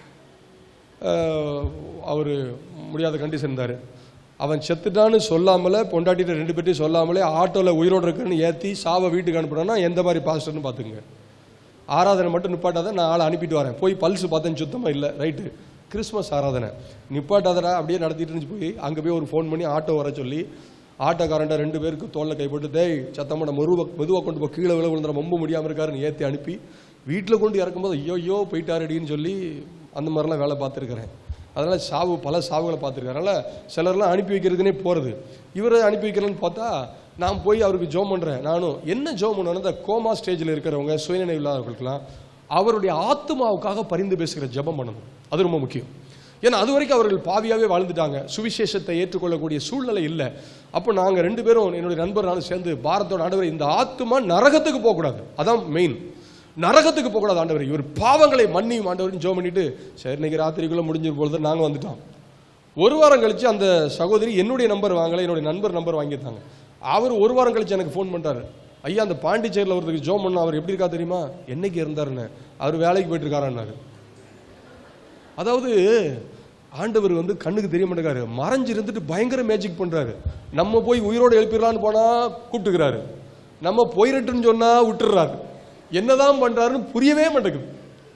அவர் முடியாத கண்டிஷன் இருந்தார் அவன் செத்துட்டான்னு சொல்லாமல பொண்டாட்டிட்ட ரெண்டு பேர்ட்டையும் சொல்லாமலே ஆட்டோவில் உயிரோடு இருக்குன்னு ஏற்றி சாவை வீட்டுக்கு அனுப்புனா எந்த மாதிரி பாஸ்டர்னு பார்த்துங்க ஆராதனை மட்டும் நிப்பாட்டாத நான் ஆளை அனுப்பிட்டு வரேன் போய் பல்ஸ் பார்த்தேன் சுத்தமாக இல்லை ரைட்டு கிறிஸ்மஸ் ஆராதனை நிப்பாட்டாதடா அப்படியே நடத்திட்டு இருந்துச்சு போய் அங்கே போய் ஒரு ஃபோன் பண்ணி ஆட்டோ வர சொல்லி ஆட்டோக்காரன்ட்ட ரெண்டு பேருக்கு தோளில் கை போட்டு டேய் சத்தமான மெருவ மெதுவாக கொண்டு போய் கீழே விழ விழுந்துற ரொம்ப முடியாமல் இருக்காருன்னு ஏற்றி அனுப்பி வீட்டில் கொண்டு இறக்கும்போது ஐயோ ஐயோ போயிட்டாருடின்னு சொல்லி அந்த மாதிரிலாம் வேலை பார்த்துருக்கிறேன் அதனால் சாவு பல சாவுகளை பார்த்துருக்காரு அதனால் சிலர்லாம் அனுப்பி வைக்கிறதுனே போகிறது இவரை அனுப்பி வைக்கிறேன்னு பார்த்தா நான் போய் அவருக்கு ஜோம் பண்ணுறேன் நானும் என்ன ஜோம் பண்ணணும் இந்த கோமா ஸ்டேஜில் இருக்கிறவங்க சுயநினைவு இல்லாதவர்களுக்கெல்லாம் அவருடைய ஆத்மாவுக்காக பரிந்து பேசுகிற ஜெபம் பண்ணணும் அது ரொம்ப முக்கியம் ஏன்னா அது வரைக்கும் அவர்கள் பாவியாவே வாழ்ந்துட்டாங்க சுவிசேஷத்தை ஏற்றுக்கொள்ளக்கூடிய சூழ்நிலை இல்லை அப்போ நாங்கள் ரெண்டு பேரும் என்னுடைய நண்பர் நானும் சேர்ந்து பாரத்தோட ஆண்டவர் இந்த ஆத்மா நரகத்துக்கு போகக்கூடாது அதான் மெயின் நரகத்துக்கு போகக்கூடாது ஆண்டவர் இவர் பாவங்களை மன்னியும் ஆண்டவர்னு ஜோம் பண்ணிட்டு சரி இன்னைக்கு ராத்திரிக்குள்ள முடிஞ்சிரு பொழுது நாங்கள் வந்துட்டோம் ஒரு வாரம் கழிச்சு அந்த சகோதரி என்னுடைய நம்பர் வாங்கல என்னுடைய நண்பர் நம்பர் வாங்கியிருந்தாங்க அவர் ஒரு வாரம் கழிச்சு எனக்கு ஃபோன் பண்றாரு ஐயா அந்த பாண்டிச்சேரியில் ஒருத்தருக்கு ஜோம் பண்ண அவர் எப்படி இருக்கா தெரியுமா என்னைக்கு இருந்தாருன்னு அவர் வேலைக்கு போயிட்டு இருக்காரான்னாரு அதாவது ஆண்டவர் வந்து கண்ணுக்கு தெரிய மாட்டேங்காரு மறைஞ்சு இருந்துட்டு பயங்கர மேஜிக் பண்றாரு நம்ம போய் உயிரோடு எழுப்பிடலான்னு போனா கூப்பிட்டுக்கிறாரு நம்ம போயிரட்டுன்னு சொன்னா விட்டுறாரு என்னதான் பண்றாருன்னு புரியவே மாட்டேங்குது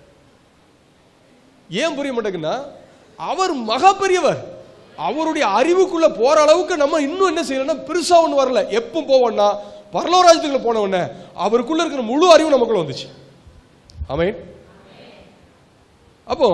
ஏன் புரிய மாட்டேங்குன்னா அவர் மகா பெரியவர் அவருடைய அறிவுக்குள்ள போற அளவுக்கு நம்ம இன்னும் என்ன செய்யணும்னா பெருசா ஒண்ணு வரல எப்போ போவோம்னா பரலோராஜ்யத்துக்குள்ள போன உடனே அவருக்குள்ள இருக்கிற முழு அறிவு நமக்குள்ள வந்துச்சு ஆமென் அப்போ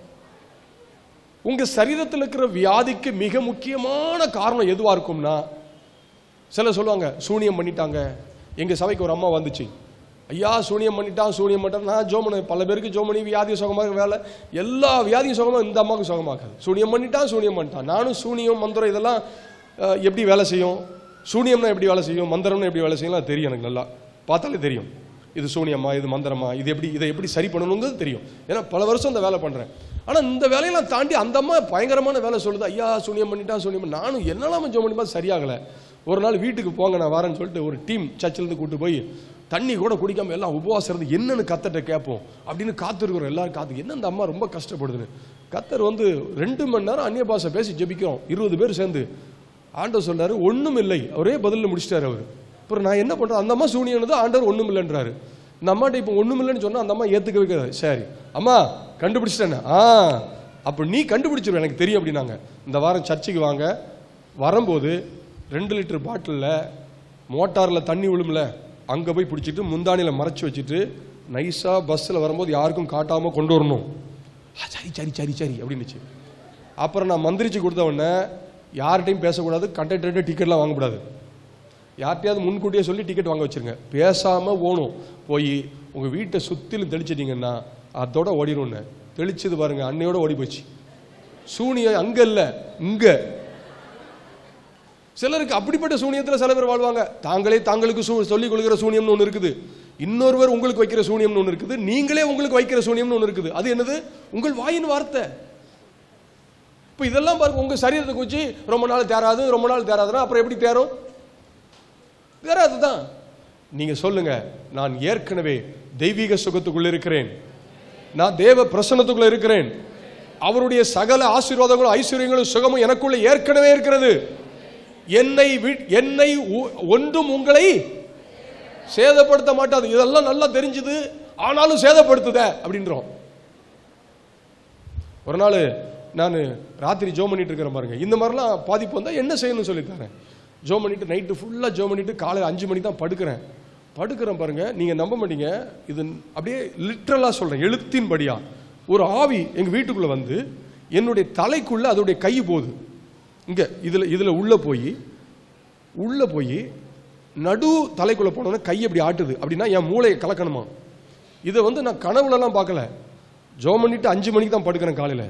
உங்க சரீரத்தில் இருக்கிற வியாதிக்கு மிக முக்கியமான காரணம் எதுவா இருக்கும்னா சிலர் சொல்லுவாங்க சூனியம் பண்ணிட்டாங்க எங்க சபைக்கு ஒரு அம்மா வந்துச்சு ஐயா சூனியம் பண்ணிட்டான் சூனியம் பண்ணிட்டான் நான் ஜோமனு பல பேருக்கு ஜோமனி வியாதி சுகமாக வேலை எல்லா வியாதியும் சுகமாக இந்த அம்மாவுக்கு சுகமாக்காது சூனியம் பண்ணிட்டான் சூனியம் பண்ணிட்டான் நானும் சூனியம் மந்திரம் இதெல்லாம் அஹ், எப்படி வேலை செய்யும் சூனியம்னா எப்படி வேலை செய்யும் மந்திரம்னா எப்படி வேலை செய்யும் அது தெரியும் எனக்கு நல்லா பார்த்தாலே தெரியும் இது சூனியம்மா இது மந்திரமா இது எப்படி இதை எப்படி சரி பண்ணணுங்கிறது தெரியும் ஏன்னா பல வருஷம் இந்த வேலை பண்றேன் ஆனா இந்த வேலையெல்லாம் தாண்டி அந்த அம்மா பயங்கரமான வேலை சொல்லுது ஐயா சூனியம் பண்ணிட்டான் சூனியம் பண்ணி- நானும் என்னெல்லாம் ஜோம் பண்ணி பார்த்து சரியாகல ஒரு நாள் வீட்டுக்கு போங்க நான் வரேன்னு சொல்லிட்டு ஒரு டீம் சர்ச்சிலேருந்து கூட்டு போய் தண்ணி கூட குடிக்காம எல்லாம் உபவாசம் இருந்து என்னன்னு கத்தட்ட கேட்போம் அப்படின்னு காத்திருக்கிறோம் எல்லாரும் காத்து என்ன இந்த அம்மா ரொம்ப கஷ்டப்படுதுன்னு கத்தர் வந்து ரெண்டு மணி நேரம் அந்நிய பாஷை பேசி ஜெபிக்கிறோம் இருபது பேர் சேர்ந்து ஆண்டவர் சொல்றாரு ஒண்ணும் இல்லை ஒரே பதிலில் முடிச்சிட்டாரு அவர் அப்புறம் நான் என்ன பண்றேன் அந்த அம்மா சூனியனது ஆண்டவர் ஒண்ணும் இல்லைன்றாரு இந்த அம்மாட்ட இப்போ ஒண்ணும் இல்லைன்னு சொன்னா அந்த அம்மா ஏத்துக்க வைக்கிறாரு சரி அம்மா கண்டுபிடிச்சிட்டேன் ஆ அப்ப நீ கண்டுபிடிச்சிருவ எனக்கு தெரியும் அப்படின்னாங்க இந்த வாரம் சர்ச்சுக்கு வாங்க வரும்போது ரெண்டு லிட்டர் பாட்டிலில் மோட்டாரில் தண்ணி விழும்ல அங்கே போய் பிடிச்சிட்டு முந்தானியில் மறைச்சு வச்சுட்டு நைஸாக பஸ்ஸில் வரும்போது யாருக்கும் காட்டாமல் கொண்டு வரணும் ஆ, சரி சரி சரி சரி அப்படின்னுச்சு அப்புறம் நான் மந்திரிச்சு கொடுத்த உடனே யார்கிட்டையும் பேசக்கூடாது கண்டக்டர்கிட்ட டிக்கெட்லாம் வாங்கக்கூடாது யார்கிட்டயாவது முன்கூட்டியே சொல்லி டிக்கெட் வாங்க வச்சிருங்க பேசாம ஓணும் போய் உங்க வீட்டை சுத்திலும் தெளிச்சிட்டீங்கன்னா அதோட ஓடிடும்னு தெளிச்சது பாருங்க அன்னையோட ஓடி போச்சு சூனியம் அங்க இல்ல இங்க சிலருக்கு அப்படிப்பட்ட சூனியத்துல சில பேர் வாழ்வாங்க தாங்களே தாங்களுக்கு சூ சொல்லிக் கொள்கிற சூனியம்னு ஒன்று இருக்குது இன்னொருவர் உங்களுக்கு வைக்கிற சூனியம்னு ஒன்று இருக்குது நீங்களே உங்களுக்கு வைக்கிற சூனியம்னு ஒன்று இருக்குது அது என்னது உங்கள் வாயின் வார்த்தை இப்போ இதெல்லாம் பாருங்க உங்க சரீரத்தை வச்சு ரொம்ப நாள் தேராது ரொம்ப நாள் தேராதுன்னா அப்புறம் எப்படி தேரும் வேற அதுதான் நீங்க சொல்லுங்க நான் ஏற்கனவே தெய்வீக சுகத்துக்குள்ள இருக்கிறேன் நான் தேவ பிரசன்னத்துக்குள்ள இருக்கிறேன் அவருடைய சகல ஆசீர்வாதங்களும் ஐஸ்வர்யங்களும் சுகமும் எனக்குள்ள ஏற்கனவே இருக்கிறது என்னை வி- என்னை உ- ஒன்றும் உங்களை சேதப்படுத்த மாட்டாது இதெல்லாம் நல்லா தெரிஞ்சுது ஆனாலும் சேதப்படுத்துத அப்படின்றோம் ஒரு நாள் நான் ராத்திரி ஜோ பண்ணிட்டு இருக்கிறேன் பாருங்க இந்த மாதிரிலாம் பாதிப்பு வந்தால் என்ன செய்யணும்னு சொல்லித்தரேன் ஜோ பண்ணிட்டு நைட்டு ஃபுல்லாக ஜோ பண்ணிட்டு காலையில் அஞ்சு மணிக்கு தான் படுக்கிறேன் படுக்கிறேன் பாருங்க நீங்கள் நம்ப மாட்டீங்க இது அப்படியே லிட்ரலாக சொல்கிறேன் எழுத்தின்படியா ஒரு ஆவி எங்கள் வீட்டுக்குள்ளே வந்து என்னுடைய தலைக்குள்ளே அதோடைய கை போகுது இங்கே இதில் இதில் உள்ளே போய் உள்ளே போய் நடு தலைக்குள்ளே போனோன்னே கை அப்படி ஆட்டுது அப்படின்னா என் மூளையை கலக்கணுமா இதை வந்து நான் கனவுலலாம் பார்க்கல ஜோ பண்ணிட்டு அஞ்சு மணிக்கு தான் படுக்கிறேன் காலையில்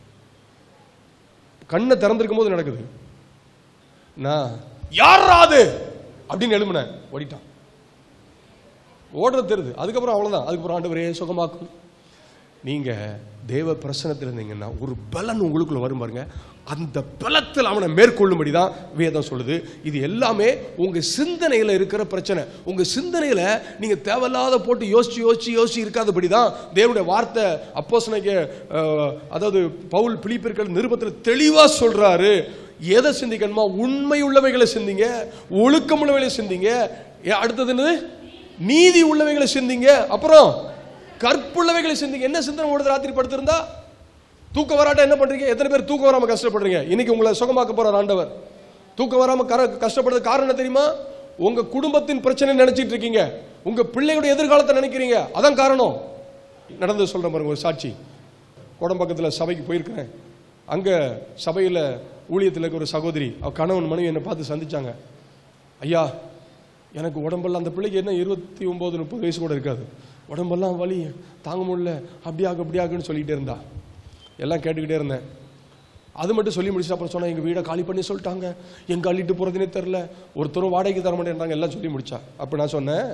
கண்ணை திறந்திருக்கும் போது நடக்குது நான் யாரா அது அப்படின்னு எழும்பினேன் ஓடிட்டான் ஓடுறது தெரியுது அதுக்கப்புறம் அவ்வளவுதான் அதுக்கப்புறம் ஆண்டவரே சுகமாக்கும் நீங்க தேவ பிரசனத்தில் இருந்தீங்கன்னா ஒரு பலன் உங்களுக்குள்ள வரும் பாருங்க அந்த பலத்தில் அவனை மேற்கொள்ளும்படி தான் வேதம் சொல்லுது இது எல்லாமே உங்க சிந்தனையில இருக்கிற பிரச்சனை உங்க சிந்தனையில நீங்க தேவையில்லாத போட்டு யோசிச்சு யோசிச்சு யோசிச்சு இருக்காதபடி தான் தேவனுடைய வார்த்தை அப்போஸ்தலனுக்கு, அஹ், அதாவது பவுல் பிலிப்பிற்கள் நிருபத்தில் தெளிவா சொல்றாரு எதை சிந்திக்கணுமா உண்மை உள்ளவைகளை சிந்திங்க ஒழுக்கம் உள்ளவைகளை சிந்திங்க ஏ, அடுத்தது என்னது நீதி உள்ளவைகளை சிந்திங்க அப்புறம் கற்புள்ளவைகளை சிந்திங்க என்ன சிந்தனை ஓடுது ராத்திரி படுத்திருந்தா தூக்கம் வராட்ட என்ன பண்றீங்க எத்தனை பேர் தூக்கம் வராம கஷ்டப்படுறீங்க இன்னைக்கு உங்களை சுகமாக்க போறார் ஆண்டவர் தூக்கம் வராம கர கஷ்டப்படுறது காரணம் என்ன தெரியுமா உங்க குடும்பத்தின் பிரச்சனை நினைச்சிட்டு இருக்கீங்க உங்க பிள்ளைகளுடைய எதிர்காலத்தை நினைக்கிறீங்க அதான் காரணம் நடந்து சொல்றேன் பாருங்க ஒரு சாட்சி கோடம்பாக்கத்தில் சபைக்கு போயிருக்கிறேன் அங்க சபையில ஊழியத்தில் இருக்க ஒரு சகோதரி அவ கணவன் மனைவி என்னை பார்த்து சந்திச்சாங்க ஐயா எனக்கு உடம்பெல்லாம் அந்த பிள்ளைக்கு என்ன இருபத்தி ஒன்பது முப்பது வயசு கூட இருக்காது உடம்பெல்லாம் வலி தாங்க முடியல அப்படியாக அப்படியாகுன்னு சொல்லிட்டே இருந்தா எல்லாம் கேட்டுக்கிட்டே இருந்தேன் அது மட்டும் சொல்லி முடிச்சு அப்புறம் சொன்னா எங்க வீடை காலி பண்ணி சொல்லிட்டாங்க எங்க அள்ளிட்டு போறதுனே தெரில ஒருத்தரும் வாடகைக்கு தர மாட்டேன்றாங்க எல்லாம் சொல்லி முடிச்சா அப்ப நான் சொன்னேன்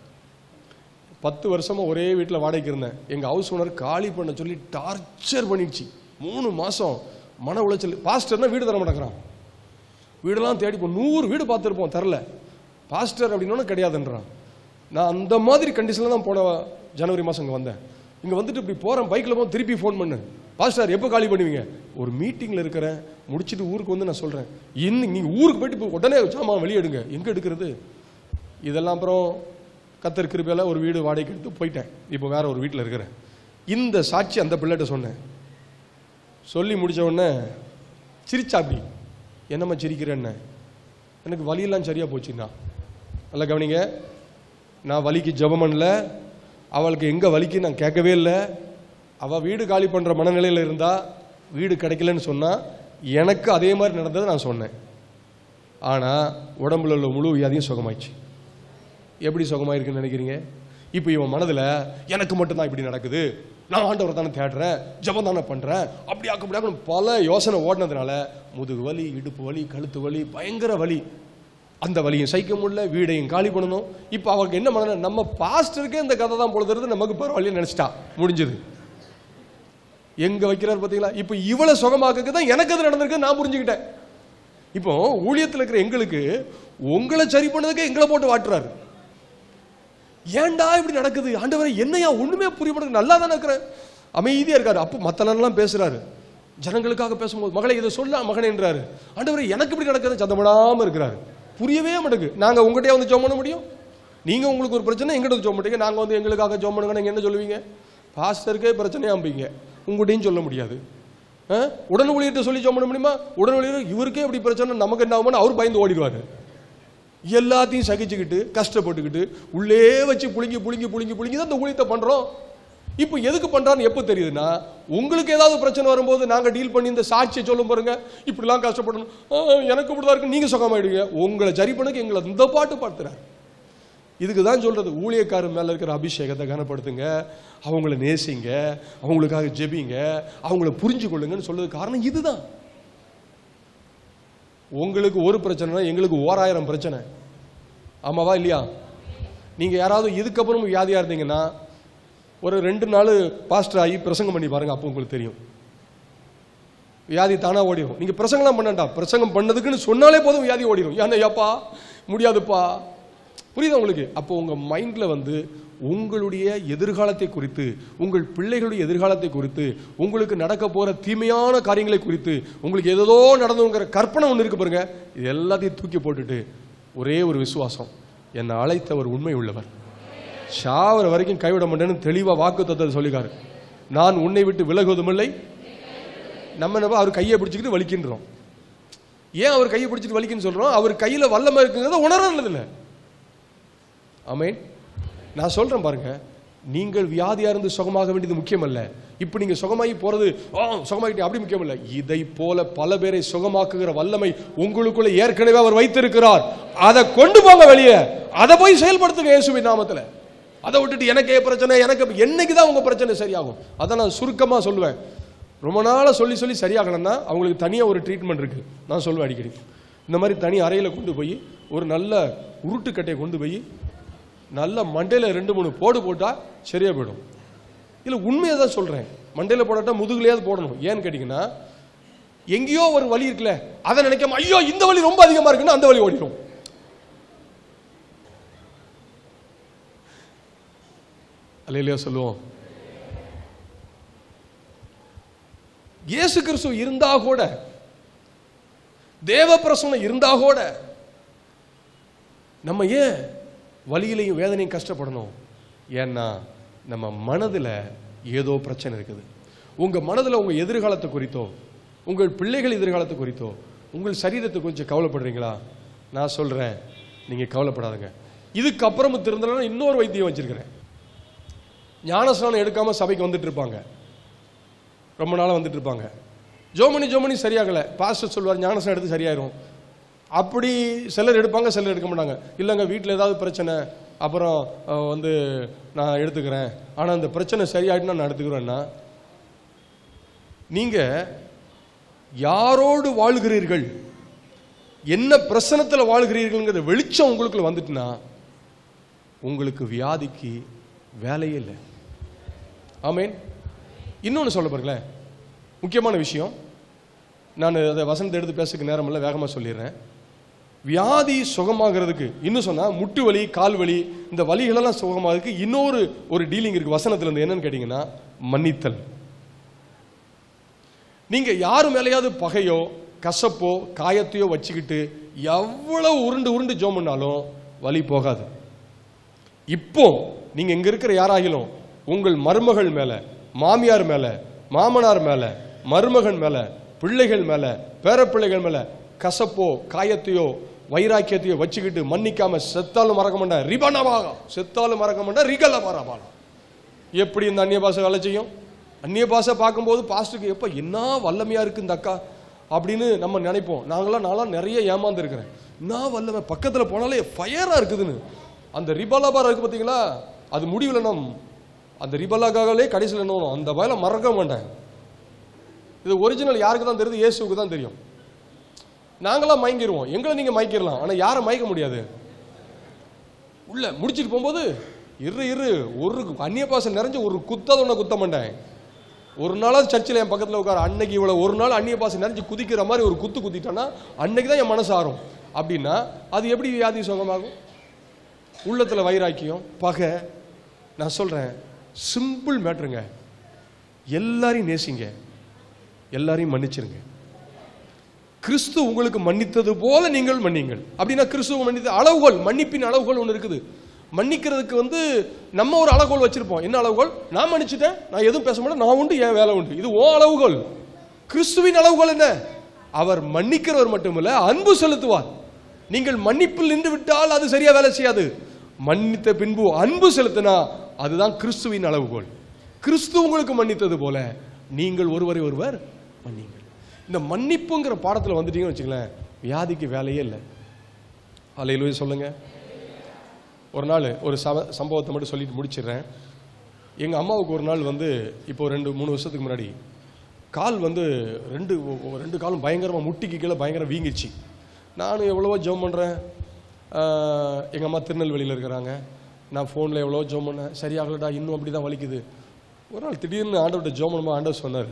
பத்து வருஷமா ஒரே வீட்டில் வாடகைக்கு இருந்தேன் எங்க ஹவுஸ் ஓனர் காலி பண்ண சொல்லி டார்ச்சர் பண்ணிடுச்சு மூணு மாசம் மன உளைச்சல் பாஸ்டர்னா வீடு தர மாட்டேங்கிறான் வீடெல்லாம் தேடி போ நூறு வீடு பார்த்துருப்போம் தரல பாஸ்டர் அப்படின்னோன்னு கிடையாதுன்றான் நான் அந்த மாதிரி கண்டிஷனில் தான் போன ஜனவரி மாதம் இங்கே வந்தேன் இங்கே வந்துட்டு இப்படி போகிறேன் பைக்கில் போக திருப்பி ஃபோன் பண்ணு பாஸ்டர் எப்போ காலி பண்ணுவீங்க ஒரு மீட்டிங்கில் இருக்கிறேன் முடிச்சிட்டு ஊருக்கு வந்து நான் சொல்கிறேன் இன்னும் நீங்கள் ஊருக்கு போயிட்டு இப்போ உடனே சாமான் வெளியே எடுங்க எங்கே எடுக்கிறது இதெல்லாம் அப்புறம் கத்தர் கிருபையில ஒரு வீடு வாடகைக்கு எடுத்து போயிட்டேன் இப்போ வேற ஒரு வீட்டில் இருக்கிறேன் இந்த சாட்சி அந்த பிள்ளைகிட்ட சொன்னேன் சொல்லி முடிச்ச உடனே சிரிச்சா அப்படி என்னம்மா சிரிக்கிறேன்னு எனக்கு வலியெல்லாம் சரியா போச்சுண்ணா நல்லா கவனிங்க நான் வலிக்கு ஜெபம் பண்ணல அவளுக்கு எங்க வலிக்கு நான் கேட்கவே இல்லை அவ வீடு காலி பண்ற மனநிலையில இருந்தா வீடு கிடைக்கலன்னு சொன்னா எனக்கு அதே மாதிரி நடந்ததை நான் சொன்னேன் ஆனா உடம்புல உள்ள முழு வியாதியும் சுகமாயிடுச்சு எப்படி சுகமாயிருக்குன்னு நினைக்கிறீங்க இப்போ இவன் மனதுல எனக்கு மட்டும்தான் இப்படி நடக்குது நான் ஆண்டவர் தானே தேடுறேன் ஜெபம் தானே பண்றேன் அப்படியாக்க அப்படியாக்க பல யோசனை ஓடினதுனால முதுகு வலி இடுப்பு வலி கழுத்து வலி பயங்கர வலி அந்த வலியும் சகிக்க முடியல வீடையும் காலி பண்ணணும் இப்போ அவருக்கு என்ன பண்ண நம்ம பாஸ்டருக்கே இந்த கதை தான் பொழுதுறது நமக்கு பரவாயில்லைன்னு நினைச்சிட்டா முடிஞ்சது எங்க வைக்கிறார் பாத்தீங்களா இப்போ இவ்வளவு சுகமாக்கு தான் எனக்கு அது நடந்திருக்கு நான் புரிஞ்சுக்கிட்டேன் இப்போ ஊழியத்தில் இருக்கிற எங்களுக்கு உங்களை சரி பண்ணதுக்கு எங்களை போட்டு வாட்டுறாரு ஏன்டா இப்படி நடக்குது ஆண்டவரே என்னையா ஒண்ணுமே புரிய மாட்டேங்குது நல்லா தானே இருக்கிறேன் அமைதியா இருக்காரு அப்போ மத்த நேரம்லாம் பேசுறாரு ஜனங்களுக்காக பேசும்போது மகளை இதை சொல்ல மகனேன்றாரு ஆண்டவரே எனக்கு இப்படி நடக்குது சந்தப்படாம இருக்கிறாரு புரியவே மாட்டேங்குது நாங்க உங்ககிட்டயே வந்து ஜோம் பண்ண முடியும் நீங்க உங்களுக்கு ஒரு பிரச்சனை எங்கிட்ட வந்து ஜோம் மாட்டீங்க நாங்க வந்து எங்களுக்காக ஜோம் பண்ணுங்க நீங்க என்ன சொல்லுவீங்க பாஸ்டருக்கே பிரச்சனையாம்பீங்க உங்ககிட்டயும் சொல்ல முடியாது ஆ? உடன் ஊழியர்கிட்ட சொல்லி ஜோம் பண்ண முடியுமா உடன் ஊழியர் இவருக்கே இப்படி பிரச்சனை நமக்கு என்ன ஆகுமோன்னு அவர் பயந்து ஓடிடுவாரு எல்லாத்தையும் சகிச்சுக்கிட்டு கஷ்டப்பட்டுக்கிட்டு உள்ளே வச்சு புழுங்கி புழுங்கி புழுங்கி புழுங்கி தான் இந்த ஊழியத்தை பண்றோம் இப்போ எதுக்கு பண்றான்னு எப்போ தெரியுதுன்னா உங்களுக்கு ஏதாவது பிரச்சனை வரும்போது நாங்க டீல் பண்ணி இந்த சாட்சியை சொல்லும் பாருங்க இப்படிலாம் கஷ்டப்படணும் ஆ, எனக்கு இப்படிதான் இருக்கு நீங்க சுகமாயிடுவீங்க உங்களை சரி பண்ணக்கு எங்களை இந்த பாட்டு பார்த்துறாரு இதுக்கு தான் சொல்றது ஊழியக்காரர் மேல இருக்கிற அபிஷேகத்தை கனப்படுத்துங்க அவங்கள நேசிங்க அவங்களுக்காக ஜெபிங்க அவங்கள புரிஞ்சு கொள்ளுங்கன்னு சொல்றது காரணம் இதுதான் உங்களுக்கு ஒரு பிரச்சனைனா எங்களுக்கு ஓராயிரம் பிரச்சனை ஆமாவா இல்லையா நீங்க யாராவது இதுக்கப்புறம் வியாதியா இருந்தீங்கன்னா ஒரு ரெண்டு நாள் பாஸ்டர் ஆகி பிரசங்கம் பண்ணி பாருங்க அப்போ உங்களுக்கு தெரியும் வியாதி தானா ஓடிடும் நீங்க பிரசங்கம்லாம் பண்ணண்டா பிரசங்கம் பண்ணதுக்குன்னு சொன்னாலே போதும் வியாதி ஓடிடும் ஏன்னா ஏப்பா முடியாதுப்பா புரியுதா உங்களுக்கு அப்போ உங்க மைண்ட்ல வந்து உங்களுடைய எதிர்காலத்தை குறித்து உங்கள் பிள்ளைகளுடைய எதிர்காலத்தை குறித்து உங்களுக்கு நடக்க போற தீமையான காரியங்களை குறித்து உங்களுக்கு ஏதோ நடந்துங்கிற கற்பனை ஒன்று இருக்கு பாருங்க இது எல்லாத்தையும் தூக்கி போட்டுட்டு ஒரே ஒரு விசுவாசம் என்னை அழைத்தவர் உண்மை உள்ளவர் சாவர வரைக்கும் கைவிட மாட்டேன்னு தெளிவா வாக்கு தத்துவத்தை சொல்லிக்காரு நான் உன்னை விட்டு விலகுவதும் இல்லை நம்ம என்ன அவர் கையை பிடிச்சிக்கிட்டு வலிக்கின்றோம் ஏன் அவர் கையை பிடிச்சிட்டு வலிக்குன்னு சொல்றோம் அவர் கையில வல்லமை இருக்குங்கிறத உணர்றது இல்லை ஆமென் நான் சொல்றேன் பாருங்க நீங்கள் வியாதியா இருந்து சுகமாக வேண்டியது முக்கியம் அல்ல இப்போ நீங்க சுகமாகி போறது ஆ சுகமாகிட்டே அப்படி முக்கியம் இல்ல இதை போல பல பேரை சுகமாக்குகிற வல்லமை உங்களுக்குள்ள ஏற்கனவே அவர் வைத்திருக்கிறார் அதை கொண்டு போங்க வெளியே அதை போய் செயல்படுத்துங்க இயேசுவின் நாமத்துல அதை விட்டுட்டு எனக்கே பிரச்சனை எனக்கு என்னைக்கு தான் உங்க பிரச்சனை சரியாகும் அதை நான் சுருக்கமா சொல்லுவேன் ரொம்ப நாளா சொல்லி சொல்லி சரியாகணும்னா அவங்களுக்கு தனியா ஒரு ட்ரீட்மெண்ட் இருக்கு நான் சொல்லுவேன் அடிக்கடி இந்த மாதிரி தனி அறையில கொண்டு போய் ஒரு நல்ல உருட்டுக்கட்டையை கொண்டு போய் நல்ல மண்டையில ரெண்டு மூணு போடு போட்டா சரியா போயிடும் இல்லை உண்மையை தான் சொல்கிறேன் மண்டையில் போடாட்டா முதுகுலையாவது போடணும் ஏன்னு கேட்டிங்கன்னா எங்கேயோ ஒரு வழி இருக்குல்ல அதை நினைக்காம ஐயோ இந்த வழி ரொம்ப அதிகமாக இருக்குன்னா அந்த வழி ஓடிடும் அல்லையா சொல்லுவோம் இயேசு கிறிஸ்து இருந்தா கூட தேவ பிரசனம் இருந்தா கூட நம்ம ஏன் வலியிலையும் வேதனையும் கஷ்டப்படணும் ஏன்னா நம்ம மனதுல ஏதோ பிரச்சனை இருக்குது உங்க மனதுல உங்க எதிர்காலத்தை குறித்தோ உங்கள் பிள்ளைகள் எதிர்காலத்தை குறித்தோ உங்கள் சரீரத்தை கொஞ்சம் கவலைப்படுறீங்களா நான் சொல்றேன் நீங்க கவலைப்படாதுங்க இதுக்கப்புறமும் திருந்தலாம் இன்னொரு வைத்தியம் வச்சிருக்கிறேன் ஞானஸ்நானம் எடுக்காம சபைக்கு வந்துட்டு இருப்பாங்க ரொம்ப நாளாக வந்துட்டு இருப்பாங்க ஜோமணி ஜோமணி சரியாகலை பாஸ்டர் சொல்வார் ஞானஸ்நானம் எடுத்து சரியாயிரும் அப்படி சிலர் எடுப்பாங்க சிலர் எடுக்க மாட்டாங்க இல்லைங்க வீட்டில் ஏதாவது பிரச்சனை அப்புறம் அஹ், வந்து நான் எடுத்துக்கிறேன் ஆனால் அந்த பிரச்சனை சரியாயிட்டுனா நான் எடுத்துக்கிறேன்னா நீங்க யாரோடு வாழ்கிறீர்கள் என்ன பிரசனத்தில் வாழ்கிறீர்கள்ங்கிற வெளிச்சம் உங்களுக்குள்ள வந்துட்டுனா உங்களுக்கு வியாதிக்கு வேலையே இல்லை ஆமேன் இன்னொன்று சொல்ல பாருங்களேன் முக்கியமான விஷயம் நான் அதை வசனத்தை எடுத்து பேசுறதுக்கு நேரம் இல்லை வேகமாக சொல்லிடுறேன் வியாதி சுகமாகிறதுக்கு இன்னும் சொன்னா முட்டு வலி கால் வலி இந்த வலிகளெல்லாம் சுகமாகிறதுக்கு இன்னொரு ஒரு டீலிங் இருக்கு வசனத்துல இருந்து என்னன்னு கேட்டீங்கன்னா மன்னித்தல் நீங்க யாரு மேலேயாவது பகையோ கசப்போ காயத்தையோ வச்சுக்கிட்டு எவ்வளவு உருண்டு உருண்டு ஜோம் பண்ணாலும் வலி போகாது இப்போ நீங்க இங்க இருக்கிற யாராகிலும் உங்கள் மருமகள் மேல மாமியார் மேல மாமனார் மேல மருமகன் மேல பிள்ளைகள் மேல பேரப்பிள்ளைகள் மேல கசப்போ காயத்தையோ வைராக்கியத்தையோ வச்சுக்கிட்டு மன்னிக்காம செத்தாலும் மறக்க மாட்டேன் ரிபனவாக செத்தாலும் மறக்க மாட்டேன் ரிகல மரபாலம் எப்படி இந்த அந்நிய பாஷை வேலை செய்யும் அந்நிய பாஷை பார்க்கும்போது பாஸ்டருக்கு எப்போ என்ன வல்லமையா இருக்கு இந்த அக்கா அப்படின்னு நம்ம நினைப்போம் நாங்களாம் நான்லாம் நிறைய ஏமாந்துருக்கிறேன் என்ன வல்லமை பக்கத்தில் போனாலே ஃபயராக இருக்குதுன்னு அந்த ரிபலாபாரம் இருக்கு பார்த்தீங்களா அது முடிவில் நம் அந்த ரிபலாகாலே கடைசியில் என்ன வரும்? அந்த வயலை மறக்க மாட்டேன் இது ஒரிஜினல் யாருக்கு தான் தெரியுது இயேசுவுக்கு தான் தெரியும் நாங்களாம் மயங்கிடுவோம் எங்களை நீங்க மயக்கிடலாம் ஆனா யாரை மயக்க முடியாது உள்ள முடிச்சிட்டு போகும்போது இரு இரு ஒரு அந்நிய பாசம் நிறைஞ்ச ஒரு குத்தாத ஒன்று குத்த மாட்டேன் ஒரு நாளாவது சர்ச்சில் என் பக்கத்தில் உட்கார அன்னைக்கு இவ்வளோ ஒரு நாள் அந்நிய பாசம் நிறைஞ்சு குதிக்கிற மாதிரி ஒரு குத்து குத்திட்டேன்னா அன்னைக்கு தான் என் மனசு ஆறும் அப்படின்னா அது எப்படி வியாதி சுகமாகும் உள்ளத்தில் வைராக்கியம் பகை நான் சொல்கிறேன் சிம்பிள் மேட்ருங்க எல்லாரையும் நேசிங்க எல்லாரையும் மன்னிச்சிருங்க கிறிஸ்து உங்களுக்கு மன்னித்தது போல நீங்கள் மன்னிங்கள் அப்படின்னா கிறிஸ்துவ மன்னித்த அளவுகோல் மன்னிப்பின் அளவுகோல் ஒன்று இருக்குது மன்னிக்கிறதுக்கு வந்து நம்ம ஒரு அளவுகோல் வச்சிருப்போம் என்ன அளவுகோல் நான் மன்னிச்சிட்டேன் நான் எதுவும் பேச மாட்டேன் நான் உண்டு என் வேலை உண்டு இது ஓ அளவுகோல் கிறிஸ்துவின் அளவுகோல் என்ன அவர் மன்னிக்கிறவர் மட்டுமல்ல அன்பு செலுத்துவார் நீங்கள் மன்னிப்பில் நின்று விட்டால் அது சரியா வேலை செய்யாது மன்னித்த பின்பு அன்பு செலுத்தினா அதுதான் கிறிஸ்துவின் அளவுகோல் கிறிஸ்து உங்களுக்கு மன்னித்தது போல நீங்கள் ஒருவரை ஒருவர் மன்னிங்கள் இந்த மன்னிப்புங்கிற பாடத்தில் வந்துட்டீங்கன்னு வச்சுங்களேன் வியாதிக்கு வேலையே இல்லை அலையிலுவே சொல்லுங்க ஒரு நாள் ஒரு சம சம்பவத்தை மட்டும் சொல்லிட்டு முடிச்சிடுறேன் எங்கள் அம்மாவுக்கு ஒரு நாள் வந்து இப்போ ரெண்டு மூணு வருஷத்துக்கு முன்னாடி கால் வந்து ரெண்டு ஒ- ஒ- ரெண்டு காலும் பயங்கரமாக முட்டிக்கு கீழே பயங்கரம் வீங்கிச்சு நானும் எவ்வளவோ ஜெபம் பண்ணுறேன் எங்கள் அம்மா திருநெல்வேலியில் இருக்கிறாங்க நான் ஃபோனில் எவ்வளவோ ஜெபம் பண்ணேன் சரியாகலடா இன்னும் அப்படி தான் வலிக்குது ஒரு நாள் திடீர்னு ஆண்டவர்கிட்ட ஜெபம் பண்ணும்போது ஆண்டவர் சொன்னார்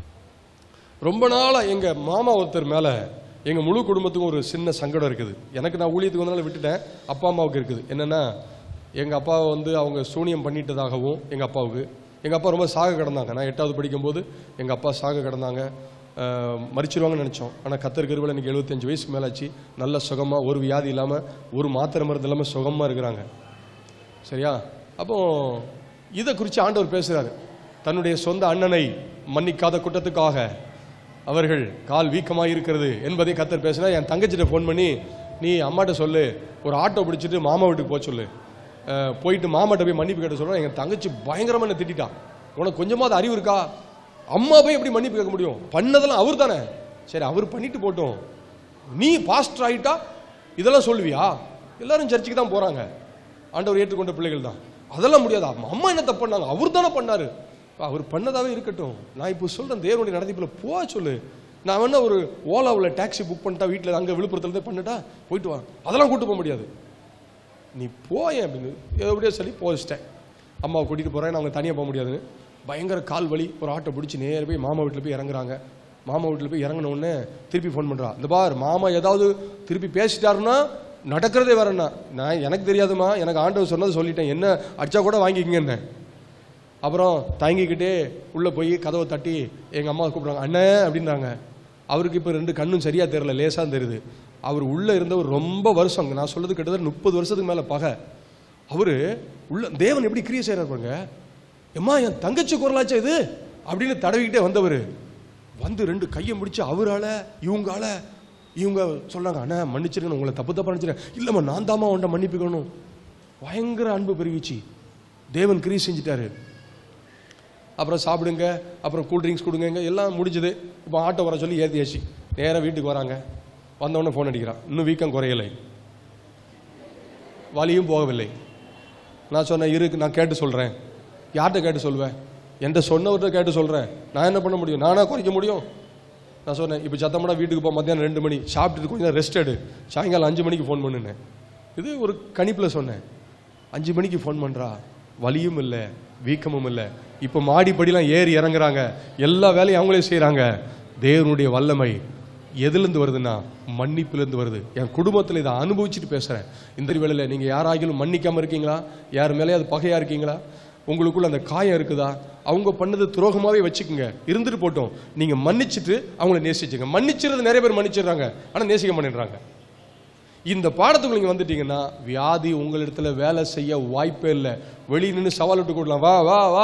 ரொம்ப நாளாக எங்கள் மாமா ஒருத்தர் மேலே எங்கள் முழு குடும்பத்துக்கும் ஒரு சின்ன சங்கடம் இருக்குது எனக்கு நான் ஊழியத்துக்கு வந்தனால விட்டுட்டேன் அப்பா அம்மாவுக்கு இருக்குது என்னென்னா எங்கள் அப்பாவை வந்து அவங்க சூனியம் பண்ணிட்டதாகவும் எங்கள் அப்பாவுக்கு எங்கள் அப்பா ரொம்ப சாக கிடந்தாங்க நான் எட்டாவது படிக்கும்போது எங்கள் அப்பா சாக கிடந்தாங்க அஹ், மரிச்சிருவாங்கன்னு நினச்சோம் ஆனால் கத்தர் கருவில் எனக்கு எழுபத்தஞ்சு வயசுக்கு மேலாச்சு நல்ல சுகமாக ஒரு வியாதி இல்லாமல் ஒரு மாத்திரை மருந்து இல்லாமல் சுகமாக இருக்கிறாங்க சரியா அப்போ இதை குறித்து ஆண்டவர் பேசுறாரு தன்னுடைய சொந்த அண்ணனை மன்னிக்காத குற்றத்துக்காக அவர்கள் கால் வீக்கமாக இருக்கிறது என்பதை கத்தர் பேசினா என் தங்கச்சிட்ட ஃபோன் பண்ணி நீ அம்மாட்ட சொல்லு ஒரு ஆட்டோ பிடிச்சிட்டு மாமா வீட்டுக்கு போக சொல்லு அஹ், போயிட்டு மாமாட்ட போய் மன்னிப்பு கேட்ட சொல்கிறேன் எங்கள் தங்கச்சி பயங்கரமாக என்ன திட்டான் உனக்கு கொஞ்சமாவது அறிவு இருக்கா அம்மா போய் எப்படி மன்னிப்பு கேட்க முடியும் பண்ணதெல்லாம் அவர் தானே சரி அவர் பண்ணிட்டு போட்டோம் நீ பாஸ்டர் ஆயிட்டா இதெல்லாம் சொல்லுவியா எல்லாரும் சர்ச்சுக்கு தான் போறாங்க ஆண்டவர் ஏற்றுக்கொண்ட பிள்ளைகள் தான் அதெல்லாம் முடியாது அம்மா அம்மா என்ன தப்பு பண்ணாங்க அவர் தானே பண்ணாரு அவர் பண்ணதாவே இருக்கட்டும் நான் இப்போ சொல்றேன் தேவனுடைய நடத்திப்பில் போக சொல்லு நான் வேணா ஒரு ஓலாவில் டாக்ஸி புக் பண்ணிட்டா வீட்டில் அங்கே விழுப்புரத்துல இருந்து பண்ணிட்டா போயிட்டு வா அதெல்லாம் கூட்டு போக முடியாது நீ போயேன் அப்படின்னு எப்படியோ சொல்லி போச்சிட்டேன் அம்மாவை கூட்டிகிட்டு போகிறேன் அவங்க தனியாக போக முடியாதுன்னு பயங்கர கால் வலி ஒரு ஆட்டோ பிடிச்சி நேர போய் மாமா வீட்டில் போய் இறங்குறாங்க மாமா வீட்டில் போய் இறங்கின உடனே திருப்பி ஃபோன் பண்ணுறா இந்த பார் மாமா ஏதாவது திருப்பி பேசிட்டாருன்னா நடக்கிறதே வரேன்னா நான் எனக்கு தெரியாதுமா எனக்கு ஆண்டவர் சொன்னதை சொல்லிட்டேன் என்ன அடிச்சா கூட வாங்கிக்கங்க அப்புறம் தயங்கிக்கிட்டே உள்ளே போய் கதவை தட்டி எங்கள் அம்மா கூப்பிட்றாங்க அண்ணே அப்படின்றாங்க அவருக்கு இப்போ ரெண்டு கண்ணும் சரியாக தெரியல லேசாக தெரியுது அவர் உள்ளே இருந்தவர் ரொம்ப வருஷம் நான் சொல்றது கிட்டத்தட்ட முப்பது வருஷத்துக்கு மேலே பகை அவர் உள்ள தேவன் எப்படி கிரியை செய்கிறார் பாருங்க எம்மா என் தங்கச்சி குரலாச்சா இது அப்படின்னு தடவிக்கிட்டே வந்தவர் வந்து ரெண்டு கையை முடிச்சு அவரால இவங்கால இவங்க சொல்றாங்க அண்ணா மன்னிச்சிருங்க உங்களை தப்பு தப்பா நினைச்சிருக்கேன் இல்லைம்மா நான் தாம்மா உன்ட்ட மன்னிப்புக்கணும் பயங்கர அன்பு பெருகிச்சு தேவன் கிரியை செஞ்சிட்டாரு அப்புறம் சாப்பிடுங்க அப்புறம் கூல் ட்ரிங்க்ஸ் கொடுங்க எல்லாம் முடிஞ்சது இப்போ ஆட்டோ வர சொல்லி ஏற்றியாச்சு நேராக வீட்டுக்கு வராங்க வந்தவொடனே ஃபோன் அடிக்கிறான் இன்னும் வீக்கம் குறையலை வலியும் போகவில்லை நான் சொன்னேன் இருக்கு நான் கேட்டு சொல்கிறேன் யார்கிட்ட கேட்டு சொல்வேன் என்கிட்ட சொன்னவர்கிட்ட கேட்டு சொல்கிறேன் நான் என்ன பண்ண முடியும் நானா குறைக்க முடியும் நான் சொன்னேன் இப்போ சத்தமடா வீட்டுக்கு போ மத்தியானம் ரெண்டு மணி சாப்பிட்டுட்டு கொஞ்சம் ரெஸ்ட் எடு சாயங்காலம் அஞ்சு மணிக்கு ஃபோன் பண்ணுனேன் இது ஒரு கணிப்பில் சொன்னேன் அஞ்சு மணிக்கு ஃபோன் பண்ணுறா வலியும் இல்லை வீக்கமும் இல்லை இப்போ மாடிப்படிலாம் ஏறி இறங்குறாங்க எல்லா வேலையும் அவங்களே செய்கிறாங்க தேவனுடைய வல்லமை எதுலேருந்து வருதுன்னா மன்னிப்புலேருந்து வருது என் குடும்பத்தில் இதை அனுபவிச்சுட்டு பேசுகிறேன் இந்த வேளையில் நீங்கள் யாராகிலும் மன்னிக்காமல் இருக்கீங்களா யார் மேலே அது பகையாக இருக்கீங்களா உங்களுக்குள்ள அந்த காயம் இருக்குதா அவங்க பண்ணது துரோகமாவே வச்சுக்கோங்க இருந்துட்டு போட்டோம் நீங்க மன்னிச்சிட்டு அவங்கள நேசிச்சுங்க மன்னிச்சிறது நிறைய பேர் மன்னிச்சிடுறாங்க ஆனா நேசிக்க மாட்டேன்றாங்க இந்த பாடத்துக்கு நீங்க வந்துட்டீங்கன்னா வியாதி உங்களிடத்துல வேலை செய்ய வாய்ப்பே இல்லை வெளியே நின்று சவால் விட்டு கொடுக்கலாம் வா வா வா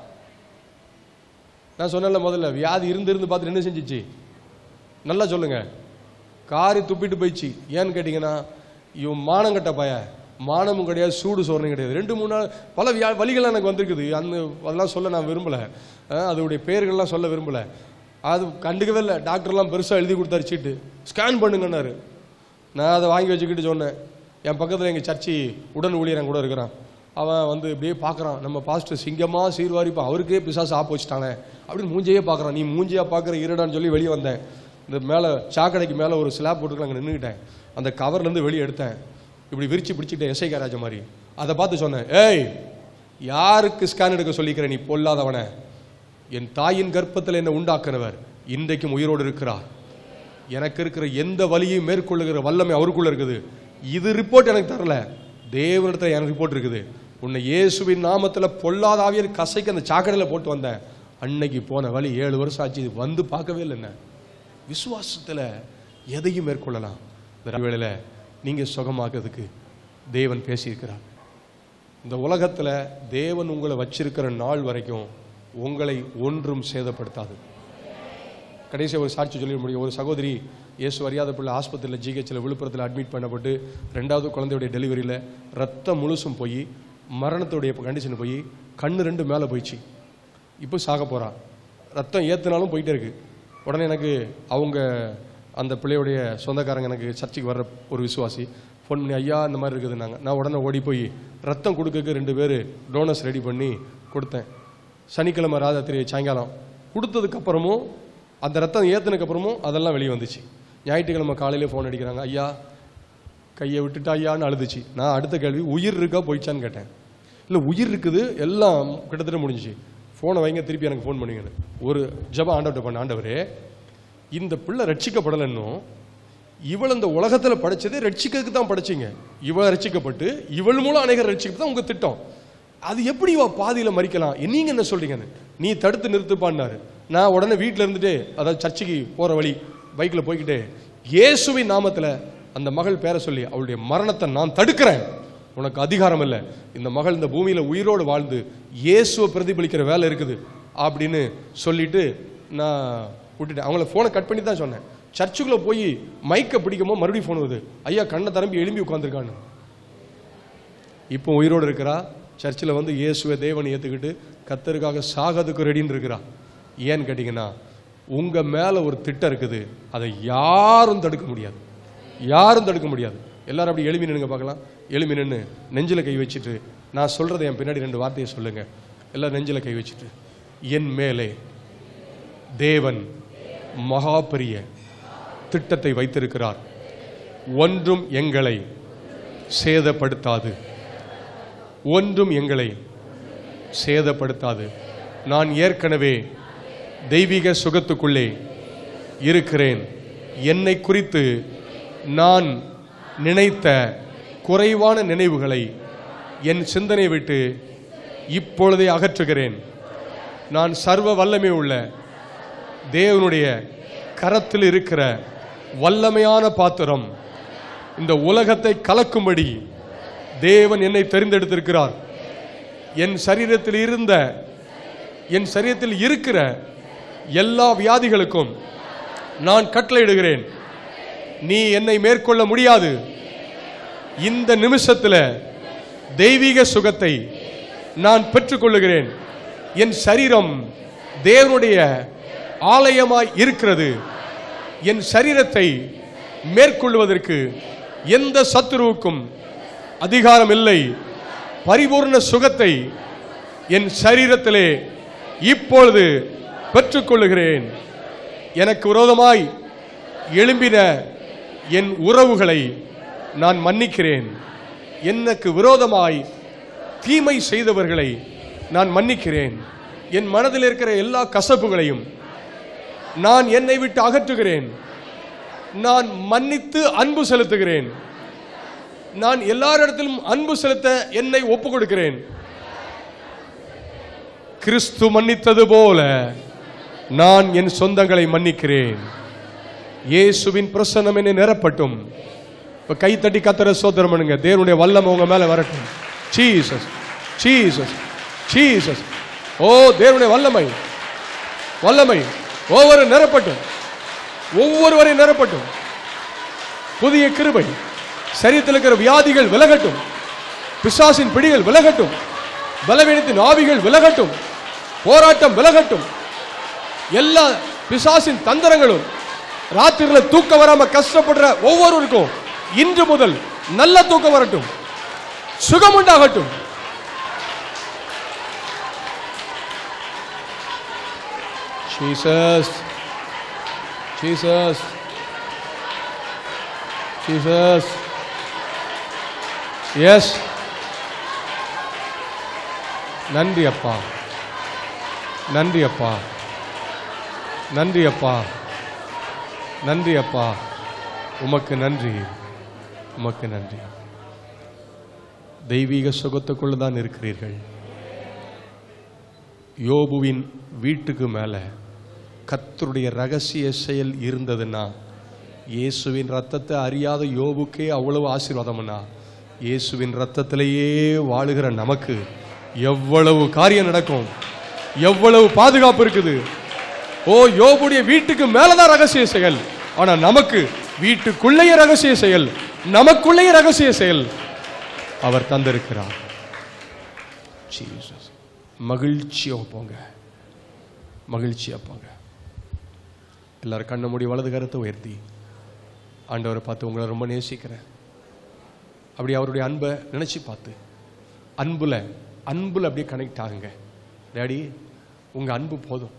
நான் சொன்னேன்ல முதல்ல வியாதி இருந்து இருந்து பார்த்துட்டு என்ன செஞ்சுச்சு நல்லா சொல்லுங்க காரி துப்பிட்டு போயிடுச்சு ஏன்னு கேட்டிங்கன்னா இவன் மானங்கட்ட பய மானமும் கிடையாது சூடு சோறனையும் கிடையாது ரெண்டு மூணு நாள் பல வியா வழிகள்லாம் எனக்கு வந்திருக்குது அந்த அதெல்லாம் சொல்ல நான் விரும்பலை அஹ் அதோடைய பெயர்கள்லாம் சொல்ல விரும்பலை அது கண்டுக்கவே இல்லை டாக்டர்லாம் பெருசாக எழுதி கொடுத்தாரு சீட்டு ஸ்கேன் பண்ணுங்கன்னாரு நான் அதை வாங்கி வச்சுக்கிட்டு சொன்னேன் என் பக்கத்தில் எங்கள் சர்ச்சி உடன் ஊழியரன் கூட இருக்கிறான் அவன் வந்து இப்படியே பார்க்குறான் நம்ம பாஸ்டர் சிங்கமாக சீர்வாரிப்பா அவருக்கே பிசாசு ஆப்பு வச்சுட்டானே அப்படின்னு மூஞ்சையே பார்க்குறான் நீ மூஞ்சியா பார்க்குற இருடான்னு சொல்லி வெளியே வந்தேன் இந்த மேலே சாக்கடைக்கு மேலே ஒரு ஸ்லாப் போட்டுக்கலாம் அங்கே நின்றுக்கிட்டேன் அந்த கவர்லேருந்து வெளியே எடுத்தேன் இப்படி விரிச்சு பிடிச்சிட்டேன் எஸ்ஐ ராஜா மாதிரி அதை பார்த்து சொன்னேன் ஏய் யாருக்கு ஸ்கேன் எடுக்க சொல்லிக்கிற நீ பொல்லாதவனை என் தாயின் கர்ப்பத்தில் என்னை உண்டாக்குனவர் இன்றைக்கும் உயிரோடு இருக்கிறார் எனக்கு இருக்கிற எந்த வலியையும் மேற்கொள்ளுகிற வல்லமை அவருக்குள்ள இருக்குது இது ரிப்போர்ட் எனக்கு தரல தேவனிடத்துல எனக்கு ரிப்போர்ட் இருக்குது உன்னை இயேசுவின் நாமத்துல பொல்லாத ஆவியர் கசைக்கு அந்த சாக்கடையில் போட்டு வந்தேன் அன்னைக்கு போன வழி ஏழு வருஷம் ஆச்சு இது வந்து பார்க்கவே இல்லை என்ன விசுவாசத்துல எதையும் மேற்கொள்ளலாம் இந்த வேளையில நீங்க சுகமாகிறதுக்கு தேவன் பேசியிருக்கிறார் இந்த உலகத்துல தேவன் உங்களை வச்சிருக்கிற நாள் வரைக்கும் உங்களை ஒன்றும் சேதப்படுத்தாது கடைசி ஒரு சாட்சி சொல்லிட முடியும் ஒரு சகோதரி இயேசு அறியாத பிள்ளை ஆஸ்பத்திரியில் ஜிஹெச்சில் விழுப்புரத்தில் அட்மிட் பண்ணப்பட்டு ரெண்டாவது குழந்தையுடைய டெலிவரியில் ரத்தம் முழுசும் போய் மரணத்துடைய கண்டிஷன் போய் கண்ணு ரெண்டு மேலே போயிடுச்சு இப்போ சாக போறா ரத்தம் ஏத்துனாலும் போயிட்டே இருக்கு உடனே எனக்கு அவங்க அந்த பிள்ளையுடைய சொந்தக்காரங்க எனக்கு சர்ச்சுக்கு வர்ற ஒரு விசுவாசி ஃபோன் பண்ணி ஐயா இந்த மாதிரி இருக்குதுன்னாங்க நான் உடனே ஓடி போய் ரத்தம் கொடுக்கறதுக்கு ரெண்டு பேர் டோனர்ஸ் ரெடி பண்ணி கொடுத்தேன் சனிக்கிழமை ராத்திரி சாயங்காலம் கொடுத்ததுக்கு அப்புறமும் அந்த ரத்தம் ஏத்துனதுக்கு அப்புறமும் அதெல்லாம் வெளியே வந்துச்சு ஞாயிற்றுக்கிழமை காலையில ஃபோன் அடிக்கிறாங்க ஐயா கையை விட்டுட்டா ஐயான்னு அழுதுச்சு நான் அடுத்த கேள்வி உயிர் இருக்கா போயிடுச்சான்னு கேட்டேன் இல்லை உயிர் இருக்குது எல்லாம் கிட்டத்தட்ட முடிஞ்சுச்சு ஃபோனை வைங்க திருப்பி எனக்கு ஃபோன் பண்ணுங்கன்னு ஒரு ஜபம் ஆண்டவர்கிட்ட பண்ண ஆண்டவரே இந்த பிள்ளை ரட்சிக்கப்படலைன்னும் இவள் இந்த உலகத்துல படைச்சதே ரட்சிக்கிறதுக்கு தான் படைச்சீங்க இவள் ரட்சிக்கப்பட்டு இவள் மூலம் அநேகர் ரட்சிக்கப்பட்டு தான் உங்க திட்டம் அது எப்படி இவ பாதியில மறிக்கலாம் நீங்க என்ன சொல்றீங்கன்னு நீ தடுத்து நிறுத்துப்பான்னாரு நான் உடனே வீட்ல இருந்துட்டு அதாவது சர்ச்சுக்கு போற வழி பைக்ல போய்க்கிட்டே இயேசுவின் நாமத்துல அந்த மகள் பேரை சொல்லி அவளுடைய மரணத்தை நான் தடுக்கிறேன் உனக்கு அதிகாரம் இல்லை இந்த மகள் இந்த பூமியில உயிரோடு வாழ்ந்து இயேசுவை பிரதிபலிக்கிற வேலை இருக்குது அப்படின்னு சொல்லிட்டு நான் விட்டுட்டேன் அவங்கள ஃபோனை கட் பண்ணி தான் சொன்னேன் சர்ச்சுக்குள்ள போய் மைக்கை பிடிக்குமோ மறுபடியும் ஃபோன் வருது ஐயா கண்ணை தரம்பி எழும்பி உட்காந்துருக்கான்னு இப்போ உயிரோடு இருக்கிறா சர்ச்சில் வந்து இயேசுவை தேவன் ஏற்றுக்கிட்டு கத்தருக்காக சாகதுக்கு ரெடின்னு இருக்கிறா ஏன்னு கேட்டிங்கன்னா உங்கள் மேலே ஒரு திட்டம் இருக்குது அதை யாரும் தடுக்க முடியாது யாரும் தடுக்க முடியாது எல்லாரும் அப்படி எழுமி நின்னுங்க பார்க்கலாம் எழுமி நின்று நெஞ்சில் கை வச்சுட்டு நான் சொல்கிறத என் பின்னாடி ரெண்டு வார்த்தையை சொல்லுங்க எல்லாம் நெஞ்சில் கை வச்சுட்டு என் மேலே தேவன் மகா பெரிய திட்டத்தை வைத்திருக்கிறார் ஒன்றும் எங்களை சேதப்படுத்தாது ஒன்றும் எங்களை சேதப்படுத்தாது நான் ஏற்கனவே தெய்வீக சுகத்துக்குள்ளே இருக்கிறேன் என்னை குறித்து நான் நினைத்த குறைவான நினைவுகளை என் சிந்தனை விட்டு இப்பொழுதே அகற்றுகிறேன் நான் சர்வ வல்லமை உள்ள தேவனுடைய கரத்தில் இருக்கிற வல்லமையான பாத்திரம் இந்த உலகத்தை கலக்கும்படி தேவன் என்னை தெரிந்தெடுத்திருக்கிறார் என் சரீரத்தில் இருந்த என் சரீரத்தில் இருக்கிற எல்லா வியாதிகளுக்கும் நான் கட்டளையிடுகிறேன் நீ என்னை மேற்கொள்ள முடியாது இந்த நிமிஷத்தில் தெய்வீக சுகத்தை நான் பெற்றுக்கொள்ளுகிறேன் என் சரீரம் தேவனுடைய ஆலயமாய் இருக்கிறது என் சரீரத்தை மேற்கொள்வதற்கு எந்த சத்துருவுக்கும் அதிகாரம் இல்லை பரிபூர்ண சுகத்தை என் சரீரத்திலே இப்பொழுது பெற்றுக்கொள்ளுகிறேன் எனக்கு விரோதமாய் எழும்பின என் உறவுகளை நான் மன்னிக்கிறேன் எனக்கு விரோதமாய் தீமை செய்தவர்களை நான் மன்னிக்கிறேன் என் மனதில் இருக்கிற எல்லா கசப்புகளையும் நான் என்னை விட்டு அகற்றுகிறேன் நான் மன்னித்து அன்பு செலுத்துகிறேன் நான் எல்லாரிடத்திலும் அன்பு செலுத்த என்னை ஒப்புக் கொடுக்கிறேன் கிறிஸ்து மன்னித்தது போல நான் என் சொந்தங்களை மன்னிக்கிறேன் இயேசுவின் பிரசன்னம் என்னை நிரப்பட்டும் இப்ப கை தட்டி கத்தர சோதரம் பண்ணுங்க தேவனுடைய வல்லம் உங்க மேல வரட்டும் ஜீசஸ் ஜீசஸ் ஜீசஸ் ஓ தேவனுடைய வல்லமை வல்லமை ஒவ்வொரு நிரப்பட்டும் ஒவ்வொருவரையும் நிரப்பட்டும் புதிய கிருபை சரீரத்தில் இருக்கிற வியாதிகள் விலகட்டும் பிசாசின் பிடிகள் விலகட்டும் பலவீனத்தின் ஆவிகள் விலகட்டும் போராட்டம் விலகட்டும் எல்லா பிசாசின் தந்திரங்களும் ராத்திரில தூக்கம் வராம கஷ்டப்படுற ஒவ்வொருவருக்கும் இன்று முதல் நல்ல தூக்கம் வரட்டும் சுகம் உண்டாகட்டும் Jesus. Jesus. Jesus. Yes. நன்றி அப்பா நன்றி அப்பா நன்றி அப்பா நன்றி அப்பா உமக்கு நன்றி உமக்கு நன்றி தெய்வீக சுகத்துக்குள்ள தான் இருக்கிறீர்கள் யோபுவின் வீட்டுக்கு மேலே கர்த்தருடைய ரகசிய செயல் இருந்ததுன்னா இயேசுவின் ரத்தத்தை அறியாத யோபுக்கே அவ்வளவு ஆசீர்வாதம்னா இயேசுவின் ரத்தத்திலேயே வாழுகிற நமக்கு எவ்வளவு காரியம் நடக்கும் எவ்வளவு பாதுகாப்பு இருக்குது ஓ யோபுடைய வீட்டுக்கு மேலதான் ரகசிய செயல் ஆனா நமக்கு வீட்டுக்குள்ளேயே ரகசிய செயல் நமக்குள்ளேயே ரகசிய செயல் அவர் தந்திருக்கிறார் ஜீசஸ் மகிழ்ச்சியா போங்க மகிழ்ச்சியா போங்க எல்லாரும் கண்ண மூடி வலது கருத்தை உயர்த்தி ஆண்டவரை பார்த்து உங்களை ரொம்ப நேசிக்கிறேன் அப்படி அவருடைய அன்பை நினைச்சு பார்த்து அன்புல அன்புல அப்படியே கனெக்ட் ஆகுங்க டேடி உங்க அன்பு போதும்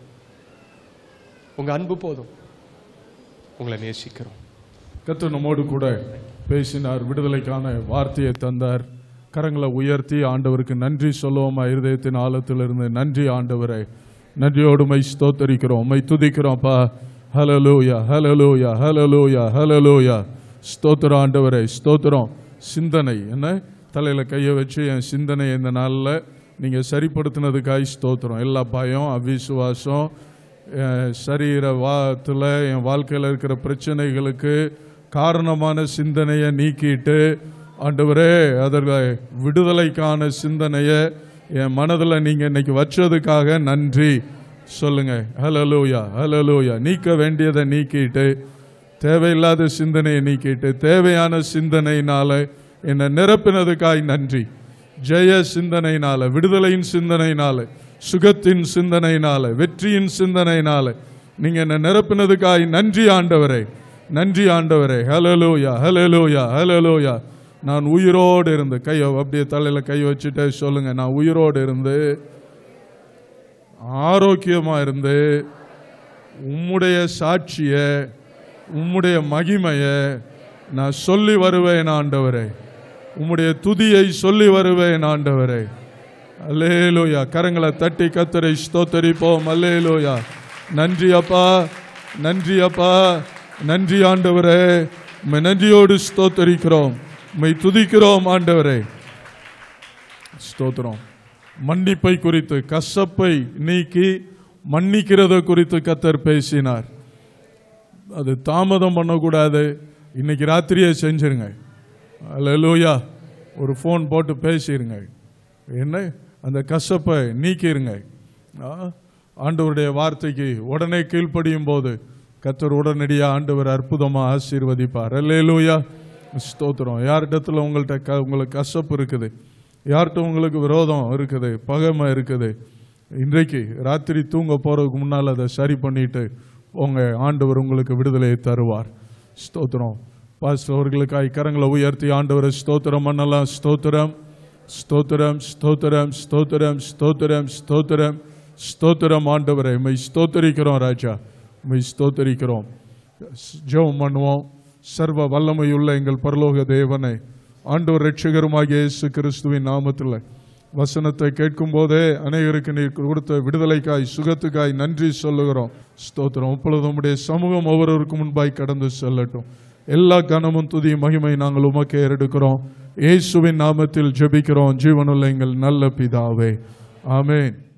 உங்க அன்பு போதும் உங்களை நேசிக்கிறோம் கர்த்தர் நம்மோடு கூட பேசினார் விடுதலைக்கான வார்த்தையை தந்தார் கரங்களை உயர்த்தி ஆண்டவருக்கு நன்றி சொல்லுவோமா இருதயத்தின் ஆழத்திலிருந்து நன்றி ஆண்டவரை நன்றியோடு மை ஸ்தோத்தரிக்கிறோம் மை துதிக்கிறோம்ப்பா ஹலலூயா ஹலலூயா ஹலலூயா ஹலலூயா ஸ்தோத்திரம் ஆண்டவரை ஸ்தோத்திரம் சிந்தனை என்ன தலையில் கையை வச்சு என் சிந்தனை இந்த நாளில் நீங்கள் சரிப்படுத்தினதுக்காய் ஸ்தோத்திரம் எல்லா பயம் அவிசுவாசம் என் சரீர வாத்தில் என் வாழ்க்கையில் இருக்கிற பிரச்சனைகளுக்கு காரணமான சிந்தனையை நீக்கிட்டு ஆண்டவரே அதற்கு விடுதலைக்கான சிந்தனையை என் மனதில் நீங்கள் இன்னைக்கு வச்சதுக்காக நன்றி சொல்லுங்க ஹலலூயா ஹலலூயா நீக்க வேண்டியதை நீக்கிட்டு தேவையில்லாத சிந்தனையை நீக்கிட்டு தேவையான சிந்தனையினால என்னை நிரப்பினதுக்காய் நன்றி ஜெய சிந்தனையினால விடுதலையின் சிந்தனையினால சுகத்தின் சிந்தனையினால வெற்றியின் சிந்தனையினால நீங்க என்ன நிரப்பினதுக்காய் நன்றி ஆண்டவரே நன்றி ஆண்டவரே ஹலலூயா ஹலலூயா ஹலலூயா நான் உயிரோடு இருந்து கையை அப்படியே தலையில கை வச்சுட்டே சொல்லுங்க நான் உயிரோடு இருந்து ஆரோக்கியமா இருந்து உம்முடைய சாட்சிய உம்முடைய மகிமைய நான் சொல்லி வருவேன் ஆண்டவரே உம்முடைய துதியை சொல்லி வருவேன் ஆண்டவரே அல்லேலூயா கரங்களை தட்டி கத்தரை ஸ்தோத்தரிப்போம் அல்லேலூயா நன்றி அப்பா நன்றி அப்பா நன்றி ஆண்டவரே உம்மை நன்றியோடு ஸ்தோத்தரிக்கிறோம் உம்மை துதிக்கிறோம் ஆண்டவரே ஸ்தோத்திரம் மன்னிப்பை குறித்து கசப்பை நீக்கி மன்னிக்கிறத குறித்து கத்தர் பேசினார் அது தாமதம் பண்ணக்கூடாது இன்னைக்கு ராத்திரியே செஞ்சிருங்க அல்லேலூயா ஒரு ஃபோன் போட்டு பேசிருங்க என்ன அந்த கசப்பை நீக்கிருங்க ஆ, ஆண்டவருடைய வார்த்தைக்கு உடனே கீழ்ப்படியும் போது கத்தர் உடனடியாக ஆண்டவர் அற்புதமாக ஆசீர்வதிப்பார் அல்லேலூயா ஸ்தோத்திரம் யார்கிட்டத்தில் உங்கள்கிட்ட க உங்களுக்கு கசப்பு இருக்குது யார்கிட்ட உங்களுக்கு விரோதம் இருக்குது பகைமை இருக்குது இன்றைக்கு ராத்திரி தூங்க போறதுக்கு முன்னால் அதை சரி பண்ணிட்டு உங்க ஆண்டவர் உங்களுக்கு விடுதலையை தருவார் ஸ்தோத்திரம் பாஸ்டர் அவர்களுக்காய் கரங்களை உயர்த்தி ஆண்டவரை ஸ்தோத்திரம் பண்ணலாம் ஸ்தோத்திரம் ஸ்தோத்திரம் ஸ்தோத்திரம் ஸ்தோத்திரம் ஸ்தோத்திரம் ஸ்தோத்திரம் ஸ்தோத்திரம் ஆண்டவரை மை ஸ்தோத்தரிக்கிறோம் ராஜா மை ஸ்தோத்தரிக்கிறோம் ஜெபம் பண்ணுவோம் சர்வ வல்லமையுள்ள எங்கள் பரலோக தேவனை ஆண்டவர் ரட்சகருமாகிய இயேசு கிறிஸ்துவின் நாமத்தில் வசனத்தை கேட்கும் போதே அநேகருக்கு நீர் கொடுத்த விடுதலைக்காய் சுகத்துக்காய் நன்றி சொல்லுகிறோம் ஸ்தோத்திரம் இப்பொழுது உம்முடைய சமூகம் ஒவ்வொருவருக்கும் முன்பாய் கடந்து செல்லட்டும் எல்லா கனமும் துதி மகிமை நாங்கள் உமக்கே எடுக்கிறோம் இயேசுவின் நாமத்தில் ஜெபிக்கிறோம் ஜீவனுள்ள எங்கள் நல்ல பிதாவே ஆமென்